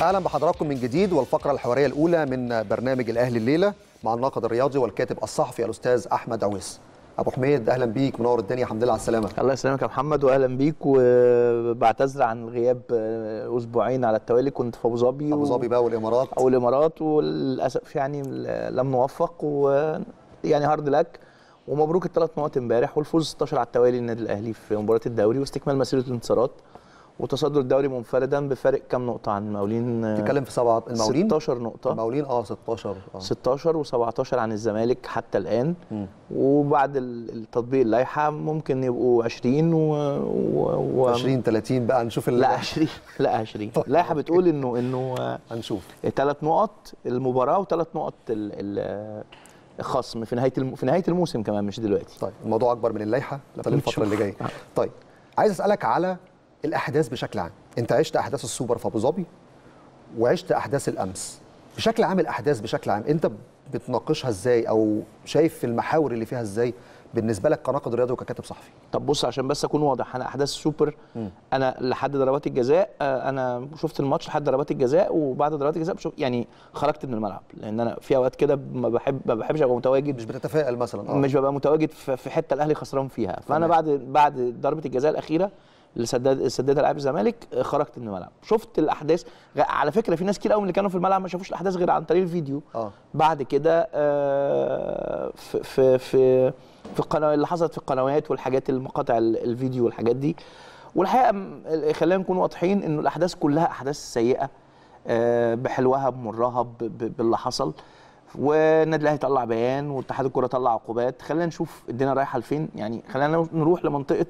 اهلا بحضراتكم من جديد والفقره الحواريه الاولى من برنامج الاهلي الليله مع الناقد الرياضي والكاتب الصحفي الاستاذ احمد عويس ابو حميد اهلا بيك منور الدنيا الحمد لله على السلامه الله يسلمك يا محمد واهلا بيك وبعتذر عن الغياب اسبوعين على التوالي كنت في ابو ظبي ابو ظبي بقى والامارات او الامارات وللاسف يعني لم نوفق ويعني هارد لك ومبروك الثلاث نقط امبارح والفوز 16 على التوالي للنادي الاهلي في مباراه الدوري واستكمال مسيره الانتصارات وتصدر الدوري منفردا بفارق كام نقطه عن المقاولين تتكلم في سبعه المقاولين 16 نقطه المقاولين اه 16 آه. 16 و17 عن الزمالك حتى الان م. وبعد التطبيق اللائحه ممكن يبقوا 20 و, و... 20 30 بقى نشوف ال... لا 20 لا 20 اللائحه بتقول انه انه هنشوف ثلاث نقط المباراه وثلاث نقط ال... ال... خصم في نهايه الم... في نهايه الموسم كمان مش دلوقتي طيب الموضوع اكبر من اللائحه الفتره اللي جايه طيب عايز اسالك على الاحداث بشكل عام انت عشت احداث السوبر في ابو ظبي وعشت احداث الامس بشكل عام الاحداث بشكل عام انت بتناقشها ازاي او شايف المحاور اللي فيها ازاي بالنسبه لك كناقد رياضي وككاتب صحفي طب بص عشان بس اكون واضح انا احداث السوبر م. انا لحد ضربات الجزاء انا شفت الماتش لحد ضربات الجزاء وبعد ضربات الجزاء بشوف يعني خرجت من الملعب لان انا في اوقات كده ما بحب ما بحبش ابقى متواجد مش بتتفائل مثلا اه مش ببقى متواجد في حته الاهلي خسران فيها فانا بعد بعد ضربه الجزاء الاخيره اللي سدد سددها لاعب الزمالك خرجت من الملعب شفت الاحداث على فكره في ناس كتير قوي من اللي كانوا في الملعب ما شافوش الاحداث غير عن طريق الفيديو اه بعد كده آه في في في في القناه اللي حصلت في القنوات والحاجات المقاطع الفيديو والحاجات دي والحقيقه خلينا نكون واضحين انه الاحداث كلها احداث سيئه آه بحلوها بمرها باللي حصل والنادي الاهلي طلع بيان واتحاد الكره طلع عقوبات خلينا نشوف الدنيا رايحه لفين يعني خلينا نروح لمنطقه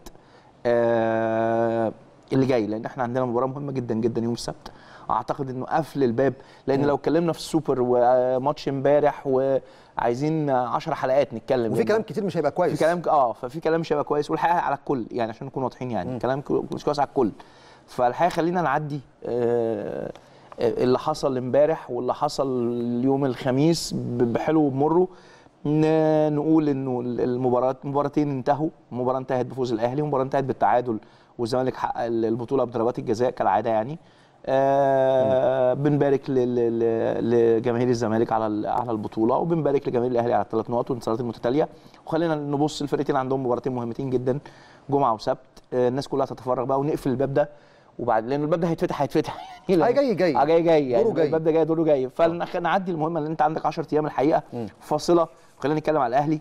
آه اللي جاي لان احنا عندنا مباراه مهمه جدا جدا يوم السبت اعتقد انه قفل الباب لان م. لو اتكلمنا في السوبر وماتش امبارح وعايزين 10 حلقات نتكلم وفي كلام كتير مش هيبقى كويس في كلام اه ففي كلام مش هيبقى كويس والحقيقه على الكل يعني عشان نكون واضحين يعني م. كلام مش كويس على الكل فالحقيقه خلينا نعدي آه اللي حصل امبارح واللي حصل يوم الخميس بحلو وبمره نقول انه المباراه مباراتين انتهوا مباراه انتهت بفوز الاهلي ومباراه انتهت بالتعادل والزمالك حقق البطوله بضربات الجزاء كالعاده يعني آه بنبارك لجماهير الزمالك على على البطوله وبنبارك لجماهير الاهلي على الثلاث نقط والانتصارات المتتاليه وخلينا نبص الفرقتين عندهم مباراتين مهمتين جدا جمعه وسبت آه الناس كلها تتفرغ بقى ونقفل الباب ده وبعد لان الباب ده هيتفتح هيتفتح يعني جاي جاي اه جاي جاي يعني دوره جاي. الباب ده جاي دوره جاي فنعدي المهمه ان انت عندك 10 ايام الحقيقه م. فاصله خلينا نتكلم على الاهلي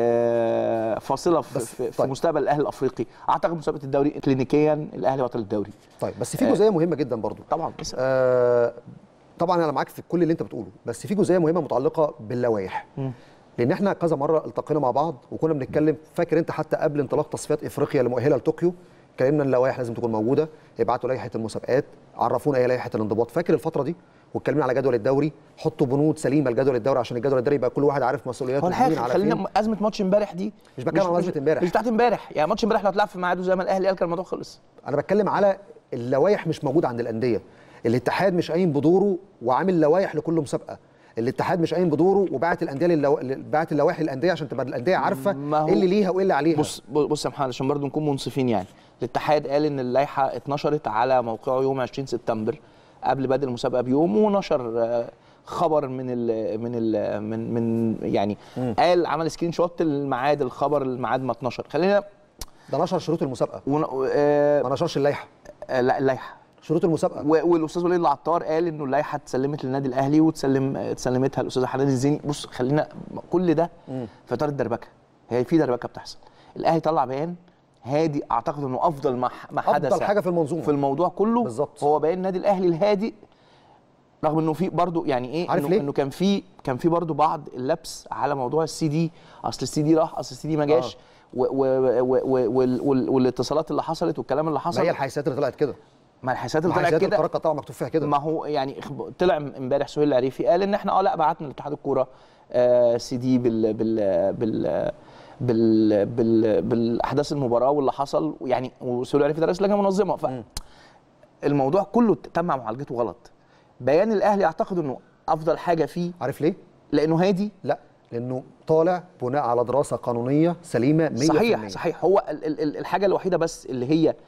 آه فاصله في, في, في مستقبل الاهلي الافريقي اعتقد مسابقه الدوري كلينيكيا الاهلي بطل الدوري طيب بس في جزئيه آه مهمه جدا برضو طبعا آه طبعا انا معاك في كل اللي انت بتقوله بس في جزئيه مهمه متعلقه باللوائح لان احنا كذا مره التقينا مع بعض وكنا بنتكلم فاكر انت حتى قبل انطلاق تصفيات افريقيا المؤهله لطوكيو اتكلمنا ان اللوائح لازم تكون موجوده ابعتوا لائحه المسابقات عرفونا ايه لائحه الانضباط فاكر الفتره دي واتكلمنا على جدول الدوري حطوا بنود سليمه لجدول الدوري عشان الجدول الدوري يبقى كل واحد عارف مسؤولياته هو الحقيقه خلينا ازمه ماتش امبارح دي مش بتكلم على ازمه امبارح مش بتاعت امبارح يعني ماتش امبارح لو اتلعب في ميعاده زي ما الاهلي قال كان الموضوع خلص انا بتكلم على اللوائح مش موجوده عند الانديه الاتحاد مش قايم بدوره وعامل لوائح لكل مسابقه الاتحاد مش قايم بدوره وبعت الانديه للو... بعت اللوائح للانديه عشان تبقى الانديه عارفه ايه اللي ليها وايه اللي عليها بص بص يا محمد عشان برضه نكون منصفين يعني الاتحاد قال ان اللائحه اتنشرت على موقعه يوم 20 سبتمبر قبل بدء المسابقه بيوم ونشر خبر من ال من ال من من يعني م. قال عمل سكرين شوت الميعاد الخبر الميعاد ما اتنشر خلينا ده نشر شروط المسابقه ون... آه ما نشرش اللائحه آه لا اللائحه شروط المسابقه والاستاذ وليد العطار قال انه اللائحه اتسلمت للنادي الاهلي وتسلم اتسلمتها الاستاذ حنان الزيني بص خلينا كل ده في اطار الدربكه هي في دربكه بتحصل الاهلي طلع بيان هادي اعتقد انه افضل ما ما حدث افضل حاجه في المنظومه في الموضوع كله بالظبط هو بيان النادي الاهلي الهادئ رغم انه في برضه يعني ايه عارف انه, ليه؟ إنه كان في كان في برضه بعض اللبس على موضوع السي دي اصل السي دي راح اصل السي دي ما جاش آه. والاتصالات اللي حصلت والكلام اللي حصل ما هي الحيثيات اللي طلعت كده ما الحيثيات اللي طلعت كده القرار طبعا مكتوب فيها كده ما هو يعني طلع امبارح سهيل العريفي قال ان احنا اه لا بعتنا لاتحاد الكوره آه سي دي بال بال بال بال بال بالاحداث المباراه واللي حصل يعني وسهيل العريفي ده رئيس لجنه منظمه ف الموضوع كله تم معالجته غلط بيان الاهلي اعتقد انه افضل حاجه فيه عارف ليه؟ لانه هادي لا لانه طالع بناء على دراسه قانونيه سليمه 100% صحيح صحيح هو ال ال الحاجه الوحيده بس اللي هي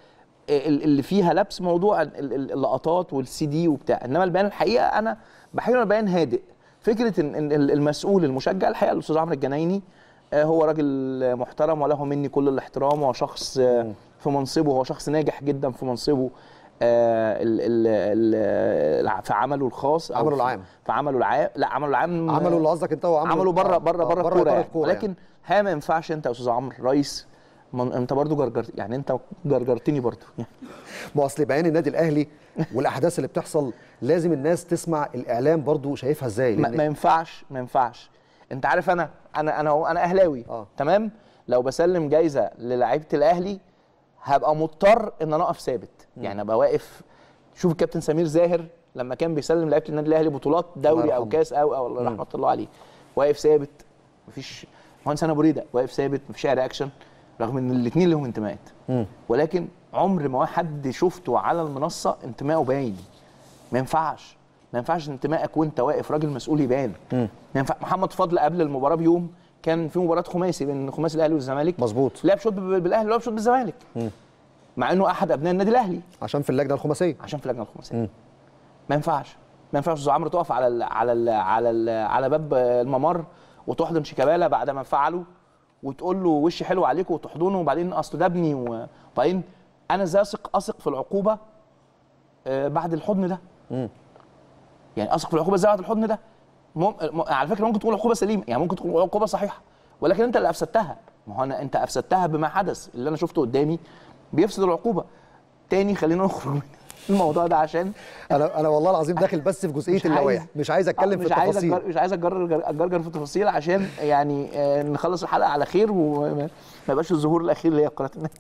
ال- اللي فيها لبس موضوع ال- ال- اللقطات والسي دي وبتاع انما البيان الحقيقه انا بحاول إنه بيان هادئ فكره ان إن ال- المسؤول المشجع الحقيقه الاستاذ عمرو الجنايني آه، هو راجل محترم وله مني كل الاحترام وهو شخص آه، في منصبه هو شخص ناجح جدا في منصبه آه، ال- ال- ال- في عمله الخاص أو عمله في- العام. في عمله العام لا عمله العام عملوا اللي قصدك انت وعملوا عملوا بره آه، بره آه، بره بره الكوره إطار يعني. الكورة ولكن ها ما ينفعش انت يا استاذ عمرو رئيس من انت برضو جرجرت يعني انت جرجرتني برضو يعني ما اصل بيان النادي الاهلي والاحداث اللي بتحصل لازم الناس تسمع الاعلام برضو شايفها ازاي ما, لأن- ما ينفعش ما ينفعش انت عارف انا انا انا انا اهلاوي آه. تمام لو بسلم جايزه للاعيبه الاهلي هبقى مضطر ان انا اقف ثابت يعني ابقى واقف شوف الكابتن سمير زاهر لما كان بيسلم لعيبه النادي الاهلي بطولات دوري او يرحمه. كاس او او الله رحمه الله عليه واقف ثابت مفيش مهندس انا بريده واقف ثابت مفيش اي رياكشن رغم ان الاثنين لهم انتماءات ولكن عمر ما حد شفته على المنصه انتمائه باين ما ينفعش ما ينفعش انتمائك وانت واقف راجل مسؤول يبان ما ينفع محمد فضل قبل المباراه بيوم كان في مباراه خماسي بين خماسي الاهلي والزمالك مظبوط لعب شوط بالاهلي ولعب شوط بالزمالك مع انه احد ابناء النادي الاهلي عشان في اللجنه الخماسيه عشان في اللجنه الخماسيه ما ينفعش ما ينفعش استاذ عمرو تقف على ال على ال على ال على باب الممر وتحضن شيكابالا بعد ما انفعلوا وتقول له وش حلو عليكم وتحضنه وبعدين اصل ده ابني وبعدين انا ازاي اثق اثق في العقوبه آه، بعد الحضن ده يعني اثق في العقوبه ازاي بعد الحضن ده مم... م... على فكره ممكن تكون عقوبه سليمه يعني ممكن تكون عقوبه صحيحه ولكن انت اللي افسدتها ما هو انا انت افسدتها بما حدث اللي انا شفته قدامي بيفسد العقوبه تاني خلينا نخرج من الموضوع ده عشان انا انا والله العظيم داخل بس في جزئيه مش عايز- اللوائح مش عايز اتكلم آه، في مش عايز التفاصيل أتجر- مش عايز اتجرجر اتجرجر في التفاصيل عشان يعني آه، نخلص الحلقه على خير وما ما يبقاش الظهور الاخير اللي هي قناه النادي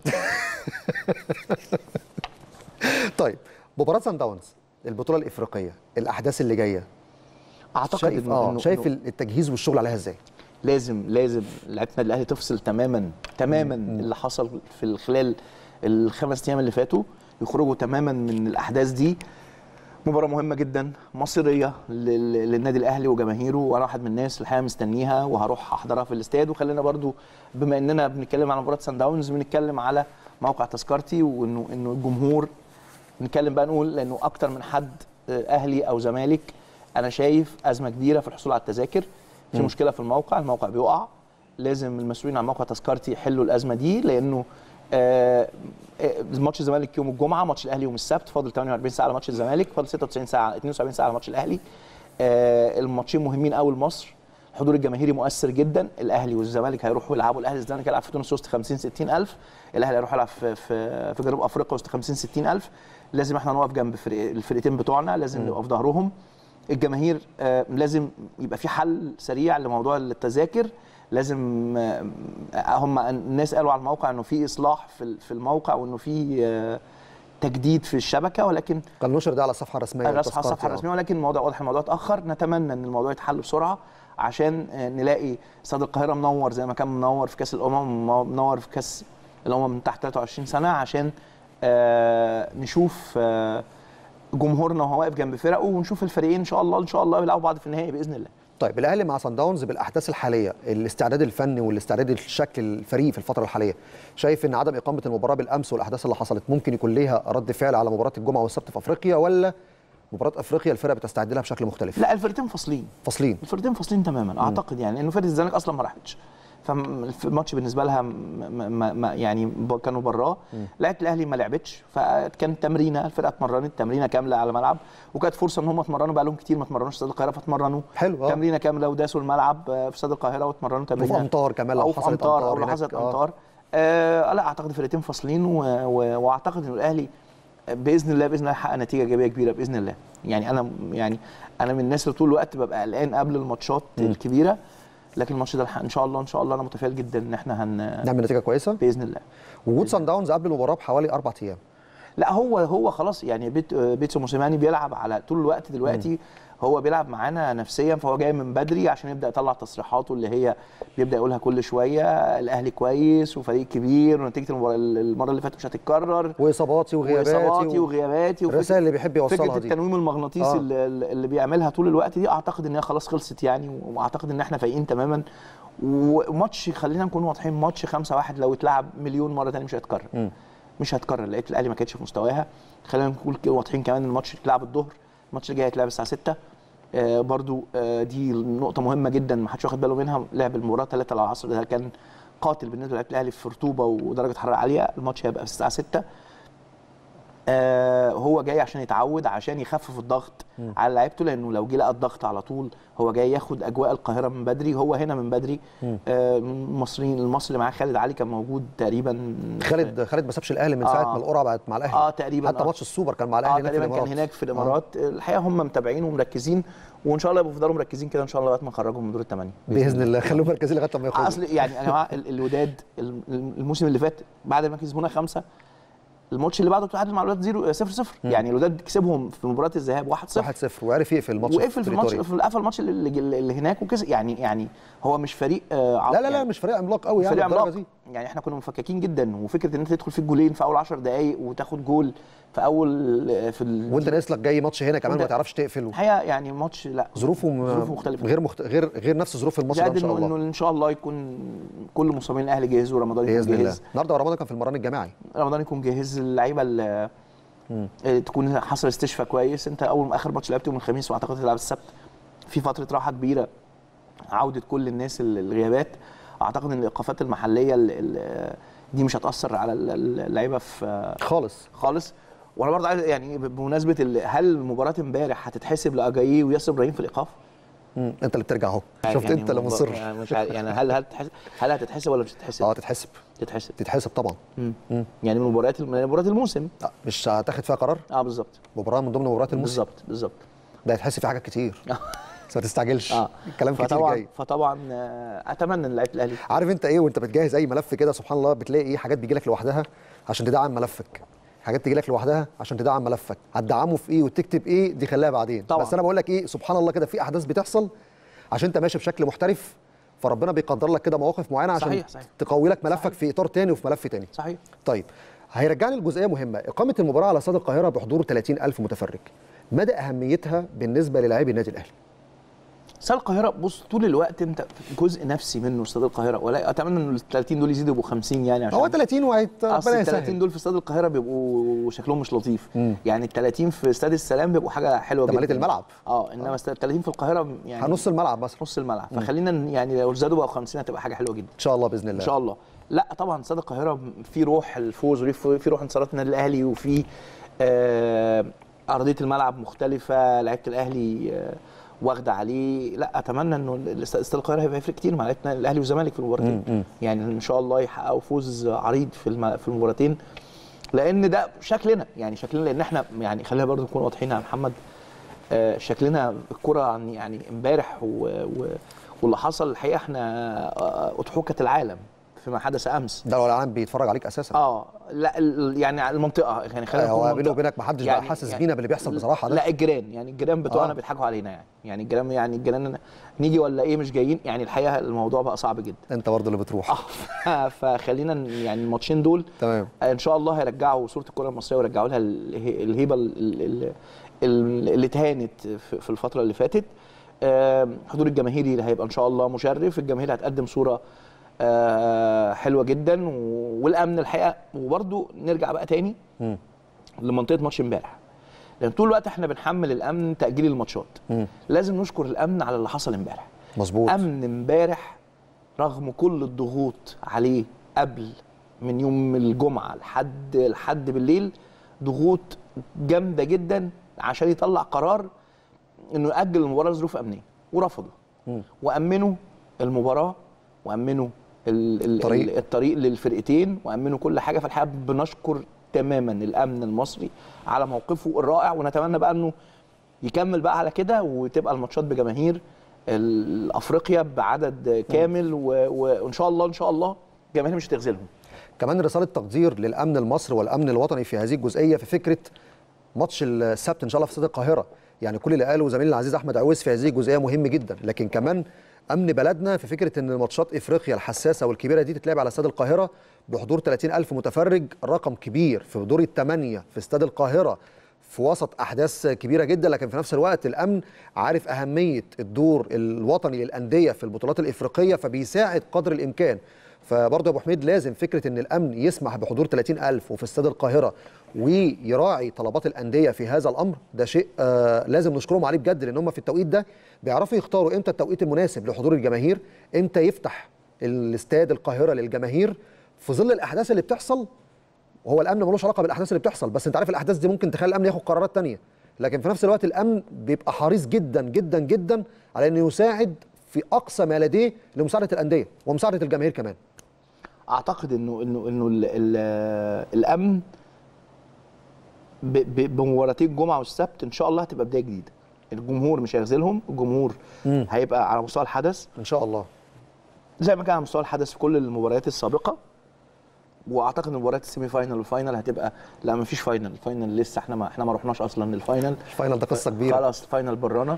طيب مباراه سان داونز البطوله الافريقيه الاحداث اللي جايه اعتقد شايف إنه- اه إنه- شايف إنه- التجهيز والشغل عليها ازاي لازم لازم لعيبه النادي الاهلي تفصل تماما تماما اللي حصل في خلال الخمس ايام اللي فاتوا يخرجوا تماما من الاحداث دي مباراه مهمه جدا مصيريه لل- للنادي الاهلي وجماهيره وانا واحد من الناس الحقيقه مستنيها وهروح احضرها في الاستاد وخلينا برضو بما اننا بنتكلم على مباراه سان داونز بنتكلم على موقع تذكرتي وانه انه الجمهور نتكلم بقى نقول لانه اكتر من حد آه، اهلي او زمالك انا شايف ازمه كبيره في الحصول على التذاكر في مشكله في الموقع الموقع بيقع لازم المسؤولين عن موقع تذكرتي يحلوا الازمه دي لانه آه، آه، ماتش الزمالك يوم الجمعه ماتش الاهلي يوم السبت فاضل 48 ساعه على ماتش الزمالك فاضل 96 ساعه 72 ساعه على ماتش الاهلي آه، الماتشين مهمين قوي لمصر الحضور الجماهيري مؤثر جدا الاهلي والزمالك هيروحوا يلعبوا الاهلي الزمالك هيلعب في تونس وسط 50 60 الف الاهلي هيروح يلعب في في, في جنوب افريقيا وسط 50 60 الف لازم احنا نقف جنب فرق الفرقتين بتوعنا لازم نبقى في ظهرهم الجماهير آه، لازم يبقى في حل سريع لموضوع التذاكر لازم آه، هم الناس قالوا على الموقع انه في اصلاح في ال- في الموقع وانه في آه، تجديد في الشبكه ولكن كان نشر ده على الصفحه الرسميه الرسم على للتذكرة الصفحه يعني. الرسميه ولكن الموضوع واضح الموضوع اتاخر نتمنى ان الموضوع يتحل بسرعه عشان آه، نلاقي استاد القاهره منور زي ما كان منور في كاس الامم منور في كاس الامم من تحت 23 سنه عشان آه، نشوف آه، جمهورنا وهو واقف جنب فرقه ونشوف الفريقين ان شاء الله ان شاء الله يلعبوا بعض في النهائي باذن الله طيب الاهلي مع سان داونز بالاحداث الحاليه الاستعداد الفني والاستعداد الشكل الفريق في الفتره الحاليه شايف ان عدم اقامه المباراه بالامس والاحداث اللي حصلت ممكن يكون ليها رد فعل على مباراه الجمعه والسبت في افريقيا ولا مباراه افريقيا الفرقه بتستعد لها بشكل مختلف لا الفرقتين فاصلين فاصلين الفرقتين فاصلين تماما اعتقد يعني انه فرقه الزمالك اصلا ما راحتش فالماتش بالنسبه لها ما ما ما يعني ب- كانوا براه لعبه الاهلي ما لعبتش فكان تمرينه الفرقه اتمرنت تمرينه كامله على الملعب وكانت فرصه ان هم اتمرنوا بقى لهم كتير ما اتمرنوش في استاد القاهره فاتمرنوا حلو، آه. تمرينه كامله وداسوا الملعب آه، في استاد القاهره واتمرنوا تمرينه وفي أمطار كمان لو أو في حصلت امطار أمطار او لو هناك، حصلت آه. امطار آه لا اعتقد الفرقتين فاصلين و... و... واعتقد ان الاهلي باذن الله باذن الله هيحقق نتيجه ايجابيه كبيره باذن الله يعني انا يعني انا من الناس اللي طول الوقت ببقى قلقان قبل الماتشات الكبيره لكن الماتش ده الحق- ان شاء الله ان شاء الله انا متفائل جدا ان احنا هن نعمل نتيجه كويسه باذن الله وجود سان داونز قبل المباراه بحوالي اربع ايام لا هو هو خلاص يعني بيت بيتسو موسيماني بيلعب على طول الوقت دلوقتي هو بيلعب معانا نفسيا فهو جاي من بدري عشان يبدا يطلع تصريحاته اللي هي بيبدا يقولها كل شويه الاهلي كويس وفريق كبير ونتيجه المباراه المره اللي فاتت مش هتتكرر واصاباتي وغياباتي واصاباتي و- وغياباتي وفكرة- الرسائل اللي بيحب يوصلها فكره دي. التنويم المغناطيسي آه. اللي, اللي بيعملها طول الوقت دي اعتقد ان هي خلاص خلصت يعني واعتقد ان احنا فايقين تماما وماتش خلينا نكون واضحين ماتش 5 1 لو اتلعب مليون مره تاني مش هيتكرر مش هتكرر لعيبه الاهلي ما كانتش في مستواها خلينا نقول كده واضحين كمان الماتش اتلعب الظهر الماتش اللي جاي هيتلعب الساعه 6 آه برضو آه دي نقطه مهمه جدا ما حدش واخد باله منها لعب المباراه 3 العصر ده كان قاتل بالنسبه لعيبه الاهلي في رطوبه ودرجه حراره عاليه الماتش هيبقى الساعه 6 آه هو جاي عشان يتعود عشان يخفف الضغط م. على لعيبته لانه لو جه لقى الضغط على طول هو جاي ياخد اجواء القاهره من بدري هو هنا من بدري آه المصريين المصري اللي معاه خالد علي كان موجود تقريبا خالد خالد ما سابش الاهلي من ساعه آه. ما القرعه بقت مع الاهلي اه تقريبا حتى آه. ماتش السوبر كان مع اه الاهلي هناك في تقريبا كان الامارات هناك في الامارات آه. الحقيقه هم متابعين ومركزين وان شاء الله يبقوا يفضلوا مركزين كده ان شاء الله لغايه ما نخرجهم من دور الثمانيه باذن الله خلوهم مركزين لغايه ما يخرجوا اصل يعني يا جماعه ال- الوداد ال- الموسم اللي فات بعد ما كسبونا خمسه الماتش اللي بعده تعادل مع الوداد 0 0 0 يعني الوداد كسبهم في مباراه الذهاب 1 0 1-0 وعرف يقفل الماتش وقفل في الماتش في قفل الماتش اللي, اللي اللي هناك وكسب يعني يعني هو مش فريق آه عق- لا لا لا يعني مش فريق عملاق قوي يعني فريق بالدرجة عملاق دي يعني احنا كنا مفككين جدا وفكره ان انت تدخل فيك جولين في اول 10 دقائق وتاخد جول في اول في ال... وانت ناقص لك جاي ماتش هنا كمان وانت- ما تعرفش تقفل الحقيقه يعني ماتش لا ظروفه م- ظروفه مختلفة. غير مخت... غير غير نفس ظروف الماتش ده زائد ان شاء انه الله انه ان شاء الله يكون كل مصابين الاهلي جاهز ورمضان يكون باذن الله جاهز النهارده رمضان كان في المران الجماعي رمضان يكون جاهز اللعيبه اللي آه، تكون حصل استشفاء كويس انت اول ما اخر ماتش لعبته يوم الخميس واعتقد هتلعب السبت في فتره راحه كبيره عوده كل الناس ال- الغيابات اعتقد ان الايقافات المحليه ال- ال- دي مش هتاثر على ال- ال- اللعيبه في خالص خالص وانا برضه عايز يعني بمناسبه ال- هل مباراه امبارح هتتحسب لاجاييه وياسر ابراهيم في الايقاف؟ مم. انت اللي بترجع اهو يعني شفت انت اللي مب- مصر يعني مش عارف- يعني هل هل تتحسب هل هتتحسب ولا مش هتتحسب؟ اه تتحسب تتحسب تتحسب طبعا مم. مم. يعني من مباريات من مباريات الموسم لا مش هتاخد فيها قرار اه بالظبط مباراه من ضمن مباريات الموسم بالظبط بالظبط ده هيتحسب في حاجات كتير بس ما تستعجلش اه الكلام كتير فطبعا جاي فطبعا آه، اتمنى ان لعيبه الاهلي عارف انت ايه وانت بتجهز اي ملف كده سبحان الله بتلاقي ايه حاجات بيجي لك لوحدها عشان تدعم ملفك حاجات تيجي لك لوحدها عشان تدعم ملفك هتدعمه في ايه وتكتب ايه دي خليها بعدين طبعا. بس انا بقول لك ايه سبحان الله كده في احداث بتحصل عشان انت ماشي بشكل محترف فربنا بيقدر لك كده مواقف معينه عشان صحيح، صحيح. تقوي لك ملفك صحيح. في اطار تاني وفي ملف تاني صحيح طيب هيرجعني لجزئيه مهمه اقامه المباراه على استاد القاهره بحضور 30000 متفرج مدى اهميتها بالنسبه للاعبي النادي الاهلي استاد القاهره بص طول الوقت انت جزء نفسي منه استاد القاهره ولا اتمنى ان ال 30 دول يزيدوا يبقوا 50 يعني عشان هو 30 وهيت اصل ربنا ال 30 يسهل دول في استاد القاهره بيبقوا شكلهم مش لطيف مم. يعني ال 30 في استاد السلام بيبقوا حاجه حلوه ده جدا مليت الملعب. اه انما ال 30 في القاهره يعني هنص الملعب مثلا نص الملعب فخلينا ن- يعني لو زادوا بقوا 50 هتبقى حاجه حلوه جدا ان شاء الله باذن الله ان شاء الله لا طبعا استاد القاهره في روح الفوز وفي في روح انتصارات النادي الاهلي وفي آه ارضيه الملعب مختلفه لعيبه الاهلي آه واخده عليه لا اتمنى انه الاست- استاد القاهره هيبقى يفرق كتير مع لعيبه الاهلي والزمالك في المباراتين يعني ان شاء الله يحققوا فوز عريض في الم- في المباراتين لان ده شكلنا يعني شكلنا لان احنا يعني خلينا برضو نكون واضحين يا محمد آه، شكلنا الكرة عن يعني امبارح و... و... واللي حصل الحقيقه احنا آه، اضحوكه العالم فيما حدث امس ده لو العالم بيتفرج عليك اساسا اه لا ال- يعني المنطقه يعني خلينا هو نكون بينه منطقة. وبينك محدش بقى حاسس بينا باللي بيحصل بصراحة ده. لا الجيران يعني الجيران بتوعنا آه. بيضحكوا علينا يعني يعني الجيران يعني الجيران نيجي ولا ايه مش جايين يعني الحقيقه الموضوع بقى صعب جدا انت برضه اللي بتروح اه فخلينا ن- يعني الماتشين دول تمام ان شاء الله هيرجعوا صوره الكره المصريه ويرجعوا لها اله- الهيبه ال- ال- ال- اللي اتهانت في في الفتره اللي فاتت آم، حضور الجماهيري اللي هيبقى ان شاء الله مشرف الجماهير هتقدم صوره آه، حلوه جدا و- والامن الحقيقه وبرده نرجع بقى تاني مم. لمنطقه ماتش امبارح لان طول الوقت احنا بنحمل الامن تاجيل الماتشات مم. لازم نشكر الامن على اللي حصل امبارح مظبوط امن امبارح رغم كل الضغوط عليه قبل من يوم الجمعه لحد لحد بالليل ضغوط جامده جدا عشان يطلع قرار انه ياجل المباراه لظروف امنيه ورفضوا مم. وامنوا المباراه وامنوا ال- ال- الطريق. ال- الطريق للفرقتين وامنوا كل حاجه فالحقيقه بنشكر تماما الامن المصري على موقفه الرائع ونتمنى بقى انه يكمل بقى على كده وتبقى الماتشات بجماهير ال- افريقيا بعدد كامل و- و- وان شاء الله ان شاء الله الجماهير مش هتخذلهم كمان رساله تقدير للامن المصري والامن الوطني في هذه الجزئيه في فكره ماتش السبت ان شاء الله في استاد القاهره يعني كل اللي قاله زميلنا العزيز احمد عويس في هذه الجزئيه مهم جدا لكن كمان امن بلدنا في فكره ان ماتشات افريقيا الحساسه والكبيره دي تتلعب على استاد القاهره بحضور 30000 متفرج رقم كبير في دور الثمانيه في استاد القاهره في وسط احداث كبيره جدا لكن في نفس الوقت الامن عارف اهميه الدور الوطني للانديه في البطولات الافريقيه فبيساعد قدر الامكان فبرضه يا ابو حميد لازم فكره ان الامن يسمح بحضور 30000 وفي استاد القاهره ويراعي طلبات الانديه في هذا الامر ده شيء آه لازم نشكرهم عليه بجد لان هم في التوقيت ده بيعرفوا يختاروا امتى التوقيت المناسب لحضور الجماهير امتى يفتح الاستاد القاهره للجماهير في ظل الاحداث اللي بتحصل وهو الامن ملوش علاقه بالاحداث اللي بتحصل بس انت عارف الاحداث دي ممكن تخلي الامن ياخد قرارات تانية لكن في نفس الوقت الامن بيبقى حريص جدا جدا جدا على انه يساعد في اقصى ما لديه لمساعده الانديه ومساعده الجماهير كمان اعتقد انه انه انه ال ال الامن ب- ب- بمباراتي الجمعه والسبت ان شاء الله هتبقى بدايه جديده الجمهور مش هيخذلهم الجمهور مم. هيبقى على مستوى الحدث ان شاء الله زي ما كان على مستوى الحدث في كل المباريات السابقه واعتقد ان مباريات السيمي فاينل والفاينل هتبقى لا ما فيش فاينل الفاينل لسه احنا ما احنا ما رحناش اصلا للفاينل الفاينل ده قصه كبيره خلاص الفاينل برانا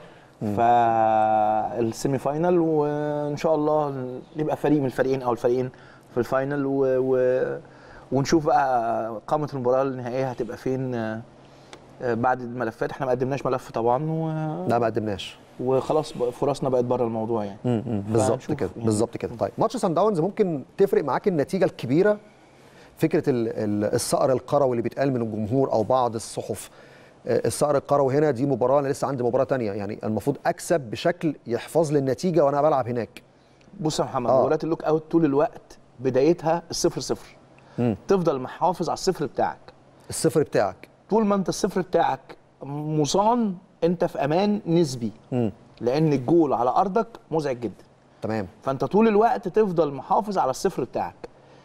فالسيمي فاينل وان شاء الله نبقى فريق من الفريقين او الفريقين في الفاينل و... و... ونشوف بقى قامه المباراه النهائيه هتبقى فين آه، آه، بعد الملفات احنا ما قدمناش ملف طبعا و... لا ما قدمناش وخلاص بقى فرصنا بقت بره الموضوع يعني مم، بالظبط فنشوف كده يعني. بالظبط كده طيب ماتش سان داونز ممكن تفرق معاك النتيجه الكبيره فكره ال- ال- الصقر القروي اللي بيتقال من الجمهور او بعض الصحف آه، الصقر القروي هنا دي مباراه انا لسه عندي مباراه تانية يعني المفروض اكسب بشكل يحفظ لي النتيجه وانا بلعب هناك بص يا محمد آه. مباريات اللوك اوت طول الوقت بدايتها الصفر صفر مم. تفضل محافظ على الصفر بتاعك الصفر بتاعك طول ما انت الصفر بتاعك مصان انت في امان نسبي مم. لان الجول على ارضك مزعج جدا تمام فانت طول الوقت تفضل محافظ على الصفر بتاعك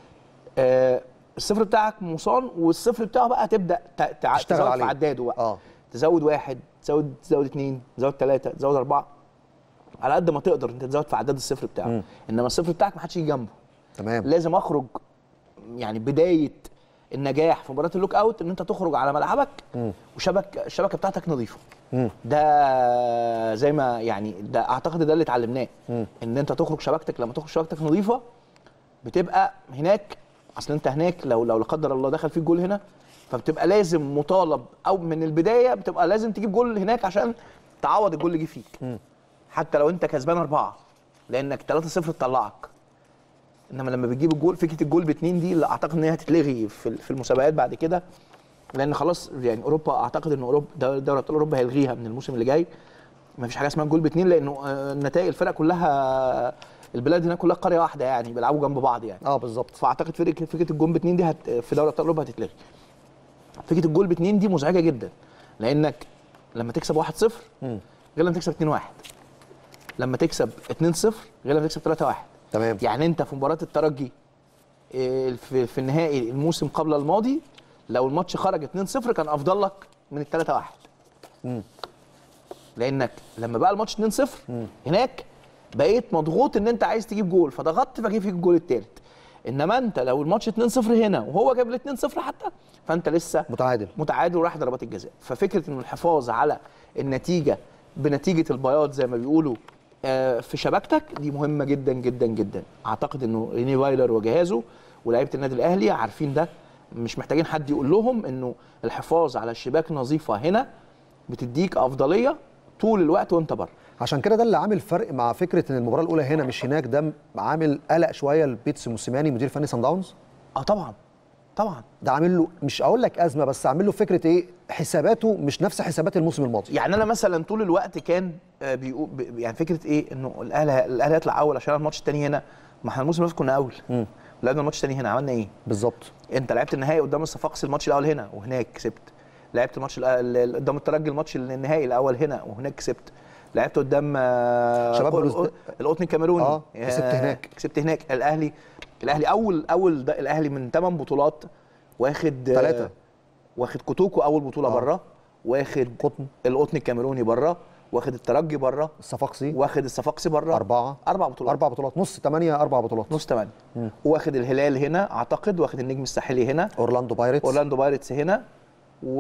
آه الصفر بتاعك مصان والصفر بتاعه بقى تبدا ت- تع- تشتغل تزود عليه. في عداده بقى اه تزود واحد تزود تزود اثنين تزود ثلاثه تزود اربعه على قد ما تقدر انت تزود في عداد الصفر بتاعه مم. انما الصفر بتاعك ما حدش يجي جنبه تمام لازم اخرج يعني بدايه النجاح في مباراه اللوك اوت ان انت تخرج على ملعبك مم. وشبك الشبكه بتاعتك نظيفه مم. ده زي ما يعني ده اعتقد ده اللي اتعلمناه مم. ان انت تخرج شبكتك لما تخرج شبكتك نظيفه بتبقى هناك اصل انت هناك لو لو لا قدر الله دخل فيك جول هنا فبتبقى لازم مطالب او من البدايه بتبقى لازم تجيب جول هناك عشان تعوض الجول اللي جه فيك حتى لو انت كسبان اربعه لانك 3-0 تطلعك انما لما بتجيب الجول فكره الجول باتنين دي اللي اعتقد ان هي هتتلغي في في المسابقات بعد كده لان خلاص يعني اوروبا اعتقد ان اوروبا دوري دوري ابطال اوروبا هيلغيها من الموسم اللي جاي ما فيش حاجه اسمها جول باتنين لانه آه، النتائج الفرق كلها البلاد هناك كلها قريه واحده يعني بيلعبوا جنب بعض يعني اه بالظبط فاعتقد فكره فكره الجول باتنين دي هت في دوري ابطال اوروبا هتتلغي فكره الجول باتنين دي مزعجه جدا لانك لما تكسب 1-0 مم. غير لما تكسب 2-1 لما تكسب 2-0 غير لما تكسب 3-1 تمام يعني انت في مباراه الترجي إيه، في, في النهائي الموسم قبل الماضي لو الماتش خرج 2-0 كان افضل لك من ال 3-1 مم. لانك لما بقى الماتش 2-0 هناك بقيت مضغوط ان انت عايز تجيب جول فضغطت فجيب فيك الجول الثالث انما انت لو الماتش 2-0 هنا وهو جاب ال 2-0 حتى فانت لسه متعادل متعادل وراح ضربات الجزاء ففكره انه الحفاظ على النتيجه بنتيجه البياض زي ما بيقولوا آه، في شبكتك دي مهمه جدا جدا جدا اعتقد انه ريني فايلر وجهازه ولاعيبه النادي الاهلي عارفين ده مش محتاجين حد يقول لهم انه الحفاظ على الشباك نظيفه هنا بتديك افضليه طول الوقت وانت بره عشان كده ده اللي عامل فرق مع فكره ان المباراه الاولى هنا مش هناك ده عامل قلق شويه لبيتس موسيماني مدير فني سان داونز اه طبعا طبعا ده عامل له مش اقول لك ازمه بس عامل له فكره ايه حساباته مش نفس حسابات الموسم الماضي يعني انا مثلا طول الوقت كان آه، بيقول ب- يعني فكره ايه انه الاهلي الاهلي هيطلع اول عشان الماتش الثاني هنا ما احنا الموسم اللي فات كنا اول لعبنا الماتش الثاني هنا عملنا ايه؟ بالظبط انت لعبت النهائي قدام الصفاقسي الماتش الاول هنا وهناك كسبت لعبت الماتش الأ- ال- قدام الترجي الماتش النهائي الاول هنا وهناك كسبت لعبت قدام آه، شباب قو- بلوزد- القطن الكاميروني آه، كسبت آه، هناك. كسبت هناك الاهلي الاهلي اول اول ده الاهلي من ثمان بطولات واخد آه، ثلاثة. واخد كوتوكو اول بطوله آه. بره واخد قطن. القطن الكاميروني بره واخد الترجي بره الصفاقسي واخد الصفاقسي بره أربعة اربع بطولات أربع بطولات نص ثمانية أربع بطولات نص ثمانية واخد الهلال هنا اعتقد واخد النجم الساحلي هنا أورلاندو بايرتس اورلاندو بايرتس هنا و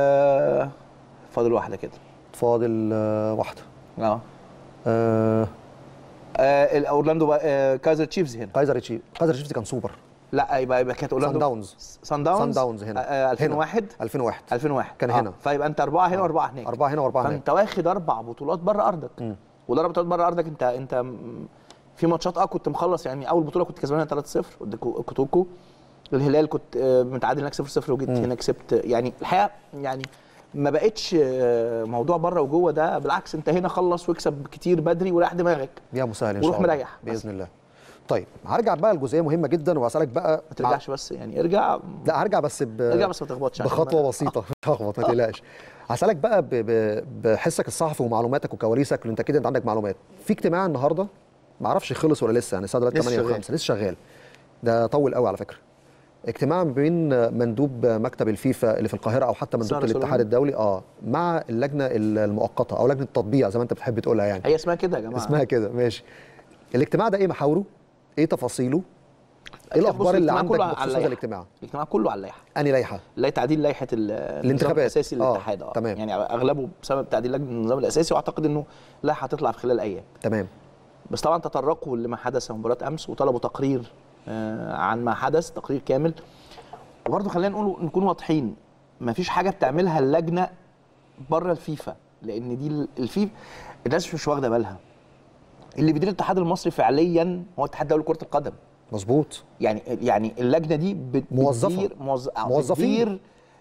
فاضل واحده كده فاضل آه، واحدة اه آه آه، اورلاندو با... آه كايزر تشيفز هنا كايزر تشيف كايزر تشيفز كان سوبر لا يبقى يبقى كانت اورلاندو سان داونز. سان داونز سان داونز هنا. آه 2001 2001 2001 كان آه. هنا. فيبقى انت اربعه هنا واربعه هناك أربعة هنا وأربعة هناك فانت واخد اربع بطولات بره ارضك والاربع بطولات بره ارضك انت انت م- في ماتشات اه كنت مخلص يعني اول بطوله كنت كسبانها 3-0 قد كو- كوتوكو الهلال كنت آه، متعادل هناك 0-0 وجيت هنا كسبت يعني الحقيقه يعني ما بقتش آه، موضوع بره وجوه ده بالعكس انت هنا خلص واكسب كتير بدري وريح دماغك يا مسهل ان وروح شاء الله مريح بس. باذن الله طيب هرجع بقى لجزئيه مهمه جدا وهسالك بقى ما ترجعش بس يعني ارجع لا هرجع بس ب... ارجع بس ما تخبطش عشان بخطوه ما- بسيطه مش هخبط ما تقلقش هسالك بقى ب... ب... بحسك الصحفي ومعلوماتك وكواليسك اللي انت اكيد انت عندك معلومات في اجتماع النهارده ما اعرفش خلص ولا لسه يعني الساعه دلوقتي لسه 8 شغال. و5 لسه شغال ده طول قوي على فكره اجتماع ما بين مندوب مكتب الفيفا اللي في القاهره او حتى مندوب سارة الاتحاد سليمان. الدولي اه مع اللجنه المؤقته او لجنه التطبيع زي ما انت بتحب تقولها يعني هي اسمها كده يا جماعه اسمها كده ماشي الاجتماع ده ايه محاوره ايه تفاصيله ايه بص، الاخبار اللي الاجتماع عندك كله على بخصوص هذا اللائحة. الاجتماع الاجتماع كله على اللائحه اني لائحه لا تعديل لائحه ال- النظام الانتخابات. الاساسي آه، للاتحاد اه تمام. يعني اغلبه بسبب تعديل لجنه النظام الاساسي واعتقد انه لائحه هتطلع في خلال ايام تمام بس طبعا تطرقوا لما حدث في مباراه امس وطلبوا تقرير آه، عن ما حدث تقرير كامل وبرضه خلينا نقول نكون واضحين ما فيش حاجه بتعملها اللجنه بره الفيفا لان دي ال- الفيفا الناس مش واخده بالها اللي بيدير الاتحاد المصري فعليا هو الاتحاد الدولي لكره القدم مظبوط يعني يعني اللجنه دي بت- موظفة. بتدير موظ... آه، موظفين. بتدير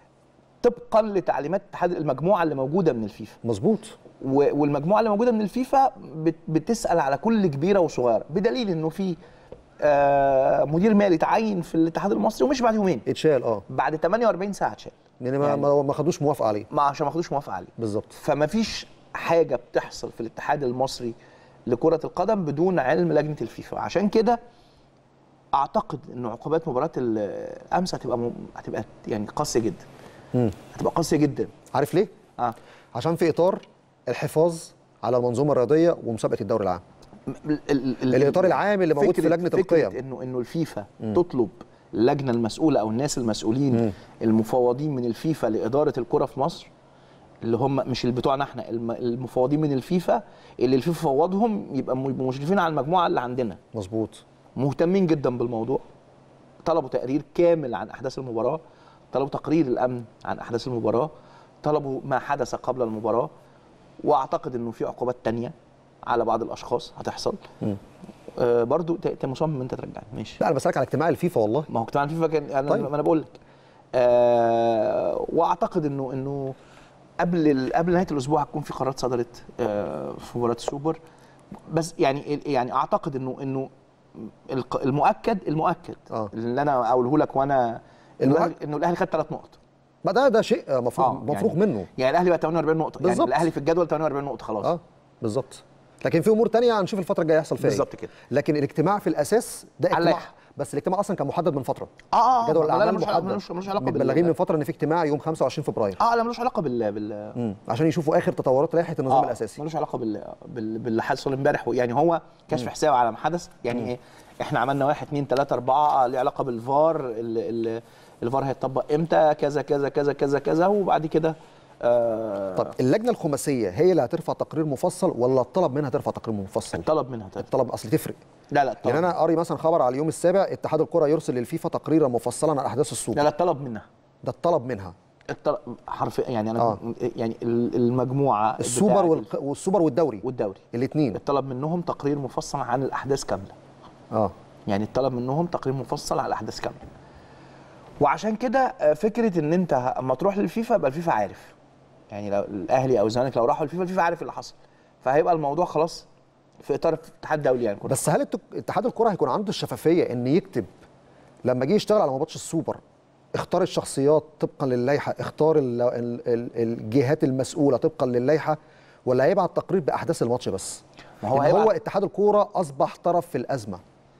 طبقا لتعليمات اتحاد المجموعه اللي موجوده من الفيفا مظبوط و- والمجموعه اللي موجوده من الفيفا بت- بتسال على كل كبيره وصغيره بدليل انه في آه، مدير مالي تعين في الاتحاد المصري ومش بعد يومين اتشال اه بعد 48 ساعه اتشال لان ما يعني- ما ما خدوش موافقه عليه ما عشان ما خدوش موافقه عليه بالظبط فما فيش حاجه بتحصل في الاتحاد المصري لكره القدم بدون علم لجنه الفيفا عشان كده اعتقد ان عقوبات مباراه الامس هتبقى م... هتبقى يعني قاسيه جدا مم. هتبقى قاسيه جدا عارف ليه اه عشان في اطار الحفاظ على المنظومه الرياضيه ومسابقه الدوري العام ال- ال- ال- الإطار العام اللي موجود في فكرة- لجنة فكرة القيم. انه انه الفيفا تطلب اللجنه المسؤوله او الناس المسؤولين المفوضين من الفيفا لاداره الكره في مصر اللي هم مش اللي بتوعنا احنا الم- المفوضين من الفيفا اللي الفيفا فوضهم يبقى م- يبقوا مشرفين على المجموعه اللي عندنا مظبوط مهتمين جدا بالموضوع طلبوا تقرير كامل عن احداث المباراه طلبوا تقرير الامن عن احداث المباراه طلبوا ما حدث قبل المباراه واعتقد انه في عقوبات تانية على بعض الاشخاص هتحصل آه برضو ت- انت مصمم انت ترجعني ماشي لا انا بسالك على اجتماع الفيفا والله ما هو اجتماع الفيفا كان انا طيب. ما انا بقول لك آه واعتقد انه انه قبل ال- قبل نهايه الاسبوع هتكون في قرارات صدرت آه في مباراه السوبر بس يعني يعني اعتقد انه انه الق- المؤكد المؤكد آه. اللي انا اقوله لك وانا المؤكد. الأهلي- انه الاهلي خد ثلاث نقط ما ده ده شيء آه، مفروغ آه، مفروغ يعني- منه يعني الاهلي بقى 48 نقطه يعني بالظبط. الاهلي في الجدول 48 نقطه خلاص اه بالظبط لكن في امور تانية هنشوف الفتره الجايه هيحصل فيها إيه. بالظبط كده. لكن الاجتماع في الاساس ده على اجتماع اللائحة. بس الاجتماع اصلا كان محدد من فتره اه اه جدول لا، لا، الاعمال ملوش علاقة- محدد ملوش ملوش علاقه متبلغين من بال فتره ان في اجتماع يوم 25 فبراير اه لا ملوش علاقه بال بال مم. عشان يشوفوا اخر تطورات لائحه النظام آه، الاساسي ملوش علاقه بال... بال... باللي حصل امبارح يعني هو كشف حساب على ما حدث يعني ايه احنا عملنا واحد اثنين ثلاثة أربعة ليه علاقة بالفار ال... ال... الفار هيتطبق امتى كذا كذا كذا كذا كذا وبعد كده آه طب اللجنه الخماسيه هي اللي هترفع تقرير مفصل ولا الطلب منها ترفع تقرير مفصل طلب منها تاني. الطلب اصل تفرق لا لا طلب يعني انا قاري مثلا خبر على اليوم السابع اتحاد الكره يرسل للفيفا تقريرا مفصلا عن احداث السوبر لا لا طلب منها ده الطلب منها الطلب حرفيا يعني انا آه. يعني ال- المجموعه السوبر بتاعة والق... والسوبر والدوري والدوري الاثنين الطلب منهم تقرير مفصل عن الاحداث كامله اه يعني الطلب منهم تقرير مفصل على الاحداث كامله وعشان كده آه، فكره ان انت اما تروح للفيفا يبقى الفيفا عارف يعني لو الاهلي او الزمالك لو راحوا للفيفا الفيفا عارف اللي حصل فهيبقى الموضوع خلاص في اطار الاتحاد الدولي يعني كله. بس هل التك... اتحاد الكره هيكون عنده الشفافيه ان يكتب لما جه يشتغل على ماتش السوبر اختار الشخصيات طبقا للائحه اختار ال... ال... ال... الجهات المسؤوله طبقا للائحه ولا هيبعت تقرير باحداث الماتش بس ما هو إن هو هيبعت- اتحاد الكوره اصبح طرف في الازمه